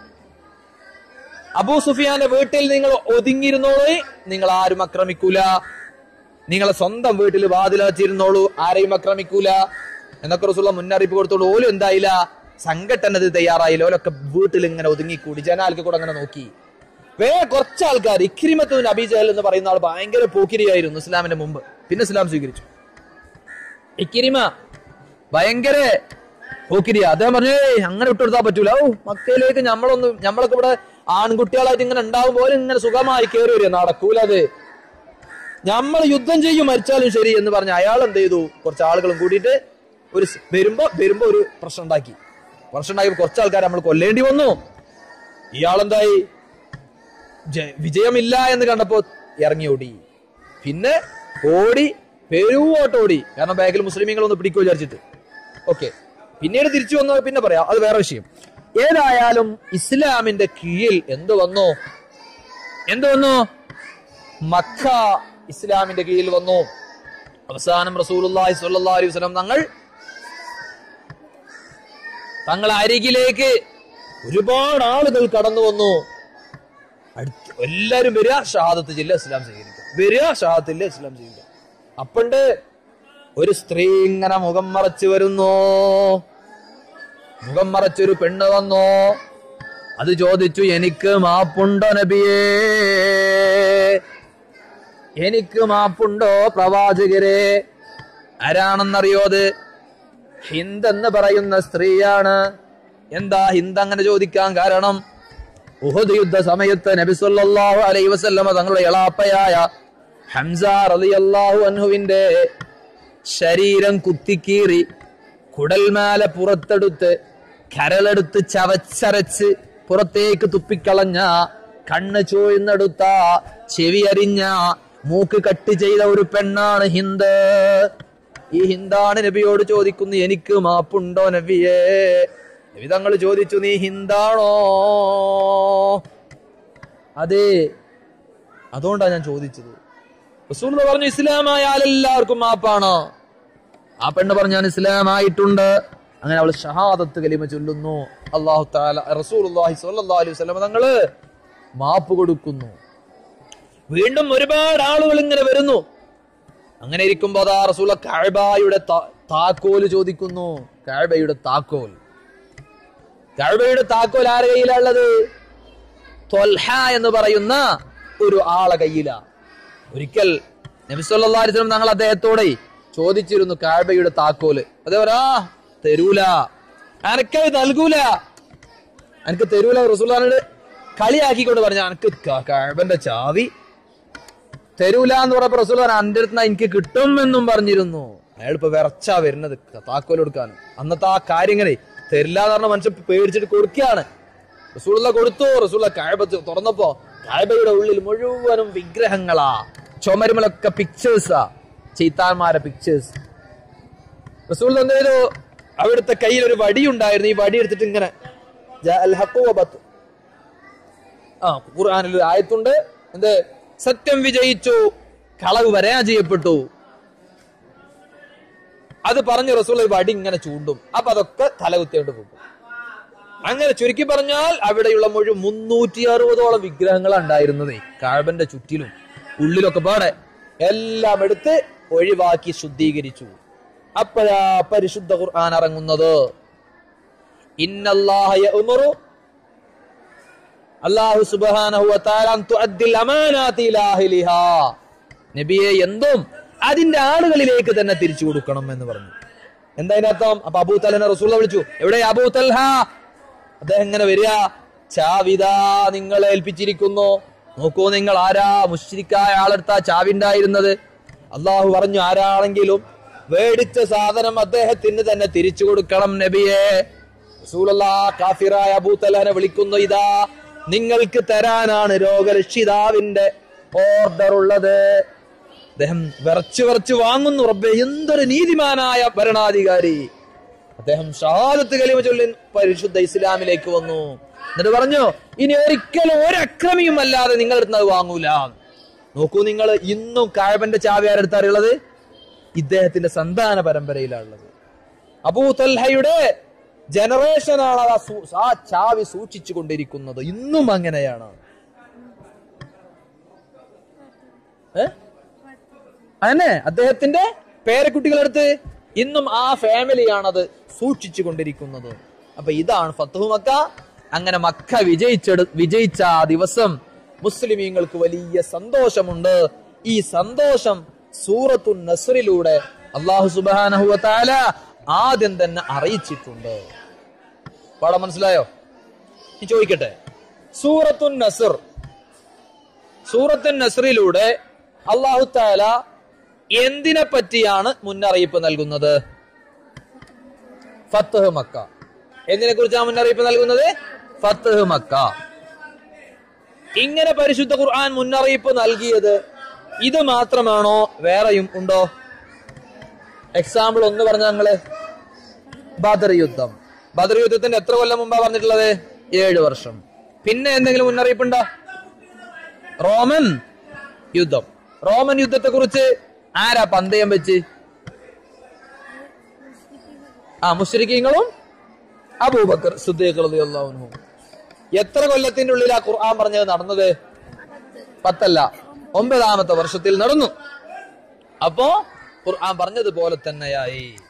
അബൂ സുഫിയാന്റെ വീട്ടിൽ നിങ്ങൾ ഒതുങ്ങിയിരുന്നോളൂ നിങ്ങൾ ആരും ആക്രമിക്കൂല നിങ്ങളെ സ്വന്തം വീട്ടിൽ വാതിലച്ചിരുന്നോളൂ ആരെയും ആക്രമിക്കൂല എന്നൊക്കെ റസൂള്ള മുന്നറിയിപ്പ് കൊടുത്തോളൂ ഓലും എന്തായില്ല സംഘടനത് തയ്യാറായില്ല ഓലൊക്കെ വീട്ടിൽ ഇങ്ങനെ ഒതുങ്ങിക്കൂടി ജനാൽക്ക് കൂടെ അങ്ങനെ നോക്കി വേ കുറച്ച് ആൾക്കാർ ഇഖ്രിമത്തുൻ അബിജഹൽ എന്ന് പറയുന്ന ആൾ ഭയങ്കര പോക്കിരിയായിരുന്നു ഇസ്ലാമിന്റെ മുമ്പ് പിന്നെ ഇസ്ലാം സ്വീകരിച്ചു ഇക്കിരിമ ഭയങ്കര പോക്കിരിയ അദ്ദേഹം പറഞ്ഞു "ഏയ് അങ്ങനെ വിട്ടുകൊടുത്താൻ പറ്റൂല ഓ മക്കയിലേക്ക് നമ്മളൊന്നും നമ്മളൊക്കെ ഇവിടെ ആൺകുട്ടികളായിട്ട് ഇങ്ങനെ ഉണ്ടാവുമ്പോൾ ഇങ്ങനെ സുഖമായി കയറി വരിക നടക്കൂല അത് നമ്മൾ യുദ്ധം ചെയ്യും മരിച്ചാലും ശരി എന്ന് പറഞ്ഞ് അയാൾ എന്ത് ചെയ്തു കുറച്ച് ആളുകളും കൂടിയിട്ട് ഒരു സ് വരുമ്പോ വരുമ്പോ ഒരു പ്രശ്നം ഉണ്ടാക്കി പ്രശ്നം ഉണ്ടാക്കി കുറച്ച് ആൾക്കാർ നമ്മൾ കൊല്ലേണ്ടി വന്നു ഇയാളെന്തായി ജ- വിജയമില്ല എന്ന് കണ്ടപ്പോ ഇറങ്ങി ഓടി പിന്നെ ഓടി പെരുവോട്ട് ഓടി കാരണം ബാക്കിൽ മുസ്ലിമീങ്ങൾ ഒന്ന് പിടിക്കുക വിചാരിച്ചിട്ട് ഓക്കെ പിന്നീട് തിരിച്ചു വന്നു പിന്നെ പറയാം അത് വേറെ വിഷയം ഏതായാലും ഇസ്ലാമിന്റെ കീഴിൽ എന്ത് വന്നു എന്ത് വന്നു മക്ക ഇസ്ലാമിന്റെ കീഴിൽ വന്നു അവസാനം റസൂലുള്ളാഹി സ്വല്ലല്ലാഹു അലൈഹി വസല്ലം തങ്ങൾ തങ്ങളെ അരികിലേക്ക് ഒരുപാട് ആളുകൾ കടന്നു വന്നു അടുത്ത് എല്ലാരും വരിക ഷഹാദത്ത് ജില്ല ഇസ്ലാം സ്വീകരിക്കുക വരിക ഷഹാദത്ത് ജില്ല ഇസ്ലാം സ്വീകരിക്കുക അപ്പണ്ട് ഒരു സ്ത്രീ ഇങ്ങനെ മുഖം മറച്ചു വരുന്നു മുഖം മറച്ചൊരു പെണ്ണ് വന്നു അത് ചോദിച്ചു എനിക്ക് മാപ്പുണ്ടോ നബിയേ എനിക്ക് മാപ്പുണ്ടോ പ്രവാചകരെ ആരാണെന്നറിയോ അത് ഹിന്ദ് എന്ന് പറയുന്ന സ്ത്രീയാണ് എന്താ ഹിന്ദ് അങ്ങനെ ചോദിക്കാൻ കാരണം ഉഹദ് യുദ്ധ സമയത്ത് നബി സല്ലല്ലാഹു അലൈഹി വസല്ലമ തങ്ങളുടെ എളാപ്പയായ ഹംസ റളിയല്ലാഹു അൻഹുവിന്റെ ശരീരം കുത്തിക്കീറി കുടൽമാല പുറത്തെടുത്ത് കരളെടുത്ത് ചവച്ചരച്ച് പുറത്തേക്ക് തുപ്പിക്കളഞ്ഞ കണ്ണ് ചോയ്ന്നെടുത്ത ചെവി അരിഞ്ഞ മൂക്ക് കട്ട് ചെയ്ത ഒരു പെണ്ണാണ് ഹിന്ദ് ഈ ഹിന്ദാണ് നബിയോട് ചോദിക്കുന്നു എനിക്ക് മാപ്പുണ്ടോ നബിയേ നബി തങ്ങൾ ചോദിച്ചു നീ ഹിന്ദാണോ അതെ അതുകൊണ്ടാണ് ഞാൻ ചോദിച്ചത് റസൂൽ പറഞ്ഞു ഇസ്ലാമായാൽ എല്ലാവർക്കും മാപ്പാണ് ആ പെണ്ണ് പറഞ്ഞു ഞാൻ ഇസ്ലാമായിട്ടുണ്ട് അങ്ങനെ അവൾ ഷഹാദത്ത് കലിമ ചൊല്ലുന്നു അള്ളാഹു താല റസൂലുള്ളാഹി സ്വല്ലല്ലാഹു അലൈഹി വസല്ലം തങ്ങള് മാപ്പ് കൊടുക്കുന്നു വീണ്ടും ഒരുപാട് ആളുകൾ ഇങ്ങനെ വരുന്നു അങ്ങനെ ഇരിക്കുമ്പോ അതാ റസൂല കഅബയുടെ താ- താക്കോല് ചോദിക്കുന്നു കഅബയുടെ താക്കോൽ കഅബയുടെ താക്കോൽ ആരുടെ കയ്യിലുള്ളത് ത്വൽഹ എന്ന് പറയുന്ന ഒരു ആളെ കയ്യില ഒരിക്കൽ നബിസ്വല്ലാ അലിസ്ലം തങ്ങൾ അദ്ദേഹത്തോടെ ചോദിച്ചിരുന്നു കാഴ്ബയുടെ താക്കോല് അതേപോലെ ആ തരൂല അനക്കത് നൽകൂല എനിക്ക് തരൂല റസൂലാനോട് കളിയാക്കിക്കൊണ്ട് പറഞ്ഞു എനിക്ക് കാഴ്ബന്റെ ചാവി തരൂല എന്ന് പറഞ്ഞപ്പോ റസൂൽ പറഞ്ഞു അന്റെ അടുത്ത് എനിക്ക് കിട്ടും എന്നും പറഞ്ഞിരുന്നു അയാൾ ഇപ്പൊ വിറച്ചാ വരുന്നത് താക്കോൽ കൊടുക്കാൻ അന്നത്തെ ആ കാര്യങ്ങളെ തരില്ല എന്ന് പറഞ്ഞ മനുഷ്യൻ പേടിച്ചിട്ട് കൊടുക്കുകയാണ് റസൂള്ള കൊടുത്തു റസൂള്ള കായബ തുറന്നപ്പോ കായബയുടെ ഉള്ളിൽ മുഴുവനും വിഗ്രഹങ്ങളാ ചുമരുമലൊക്കെ പിക്ചേഴ്സാ ചീത്താന്മാരെ പിക്ചേഴ്സ് റസൂൾ എന്ത് ചെയ്തു അവിടുത്തെ കയ്യിൽ ഒരു വടി ഉണ്ടായിരുന്നു ഈ വടി എടുത്തിട്ട് ഇങ്ങനെ ജാ അൽ ഹഖു വ ബത്തു. ആ ഖുർആനിൽ ഒരു ആയത്തുണ്ട് എന്ത് സത്യം വിജയിച്ചു കളവ് പരാജയപ്പെട്ടു അത് പറഞ്ഞ് റസൂൾ ഈ വടി ഇങ്ങനെ ചൂണ്ടും അപ്പൊ അതൊക്കെ തലകുത്തിയോണ്ട് പോകും അങ്ങനെ ചുരുക്കി പറഞ്ഞാൽ അവിടെയുള്ള മുഴുവൻ മുന്നൂറ്റി അറുപതോളം വിഗ്രഹങ്ങളാണ് ഉണ്ടായിരുന്നത് കാഴ്ബന്റെ ചുറ്റിലും ഉള്ളിലൊക്കെ പാടെ എല്ലാം എടുത്ത് ഒഴിവാക്കി ശുദ്ധീകരിച്ചു അപ്പോഴാ പരിശുദ്ധ ഖുർആൻ ഇറങ്ങുന്നത് ഇന്നല്ലാഹ യഅ്മുറു അല്ലാഹു സുബ്ഹാനഹു വ തആല അൻ തുഅദ്ദിൽ അമാനാതി ഇലാ അഹ്ലിഹാ നബിയെ എന്തും അതിന്റെ ആളുകളിലേക്ക് തന്നെ തിരിച്ചു കൊടുക്കണം എന്ന് പറഞ്ഞു എന്താ അതിനർത്ഥം അപ്പൊ അബൂ തലനെ റസൂല വിളിച്ചു എവിടെ അബൂ തൽഹ അദ്ദേഹം ഇങ്ങനെ വരിക ചാവിതാ നിങ്ങളെ ഏൽപ്പിച്ചിരിക്കുന്നു നോക്കൂ നിങ്ങൾ ആരാ മുശ്രിക്കായ ആളെടുത്താ ചാവിണ്ടായിരുന്നത് അള്ളാഹു പറഞ്ഞു ആരാണെങ്കിലും വേടിച്ച സാധനം അദ്ദേഹത്തിന് തന്നെ തിരിച്ചു കൊടുക്കണം നബിയെ റസൂലുള്ള കാഫിറായ അബൂ തലഹനെ വിളിക്കുന്നു ഇതാ നിങ്ങൾക്ക് തരാനാണ് രോഗരക്ഷിതാവിന്റെ ഓർഡർ ഉള്ളത് അദ്ദേഹം വിറച്ചു വിറച്ചു വാങ്ങുന്നു റബ്ബെ എന്തൊരു നീതിമാനായ ഭരണാധികാരി അദ്ദേഹം ഷഹാദത്ത് കലിമ ചൊല്ലി പരിശുദ്ധ ഇസ്ലാമിലേക്ക് വന്നു എന്നിട്ട് പറഞ്ഞു ഇനി ഒരിക്കലും ഒരു അക്രമിയും അല്ലാതെ നിങ്ങൾ അടുത്ത് അത് വാങ്ങൂല നോക്കൂ നിങ്ങൾ ഇന്നും കാഴബന്റെ ചാവി ആരെടുത്ത് അറിയുള്ളത് ഇദ്ദേഹത്തിന്റെ സന്താന പരമ്പരയിലാണുള്ളത് അബൂ തൽഹയുടെ ജനറേഷനാണ് ആ സൂ- ആ ചാവി സൂക്ഷിച്ചു കൊണ്ടിരിക്കുന്നത് ഇന്നും അങ്ങനെയാണ് ഏ അതന്നെ അദ്ദേഹത്തിന്റെ പേരക്കുട്ടികളടുത്ത് ഇന്നും ആ ഫാമിലിയാണ് അത് സൂക്ഷിച്ചു കൊണ്ടിരിക്കുന്നത് അപ്പൊ ഇതാണ് ഫത്തുഹു മക്ക അങ്ങനെ മക്ക വിജയിച്ചെടു വിജയിച്ച ആ ദിവസം മുസ്ലിമീങ്ങൾക്ക് വലിയ സന്തോഷമുണ്ട് ഈ സന്തോഷം സൂറത്തു നസറിലൂടെ അള്ളാഹു സുബാനഹു താല ആദ്യം തന്നെ അറിയിച്ചിട്ടുണ്ട് പാഠം മനസ്സിലായോ ഇനി ചോദിക്കട്ടെ സൂറത്തു നസർ സൂറത്തു നസറിലൂടെ അള്ളാഹു താല എന്തിനെ പറ്റിയാണ് മുന്നറിയിപ്പ് നൽകുന്നത് ഫത്തഹ് മക്ക എന്തിനെ കുറിച്ചാണ് മുന്നറിയിപ്പ് നൽകുന്നത് ഫത്തഹ് മക്ക ഇങ്ങനെ പരിശുദ്ധ ഖുർആൻ മുന്നറിയിപ്പ് നൽകിയത് ഇത് മാത്രമാണോ വേറെയും ഉണ്ടോ എക്സാമ്പിൾ ഒന്ന് പറഞ്ഞ ഞങ്ങള് ബദർ യുദ്ധം ബദർ യുദ്ധത്തിന്റെ എത്ര കൊല്ലം മുമ്പാ പറഞ്ഞിട്ടുള്ളത് ഏഴ് വർഷം പിന്നെ എന്തെങ്കിലും മുന്നറിയിപ്പുണ്ടോ റോമൻ യുദ്ധം റോമൻ യുദ്ധത്തെ കുറിച്ച് ആരാ പന്തയം വെച്ച് ആ മുസ്ലിക്കീങ്ങളും അബൂബക്കർ സിദ്ദീഖ് റളിയല്ലാഹു അൻഹു എത്ര കൊല്ലത്തിന്റെ ഉള്ളിൽ ആ ഖുർആൻ പറഞ്ഞത് നടന്നത് പത്തല്ല ഒമ്പതാമത്തെ വർഷത്തിൽ നടന്നു അപ്പോ ഖുർആൻ പറഞ്ഞതുപോലെ തന്നെയായി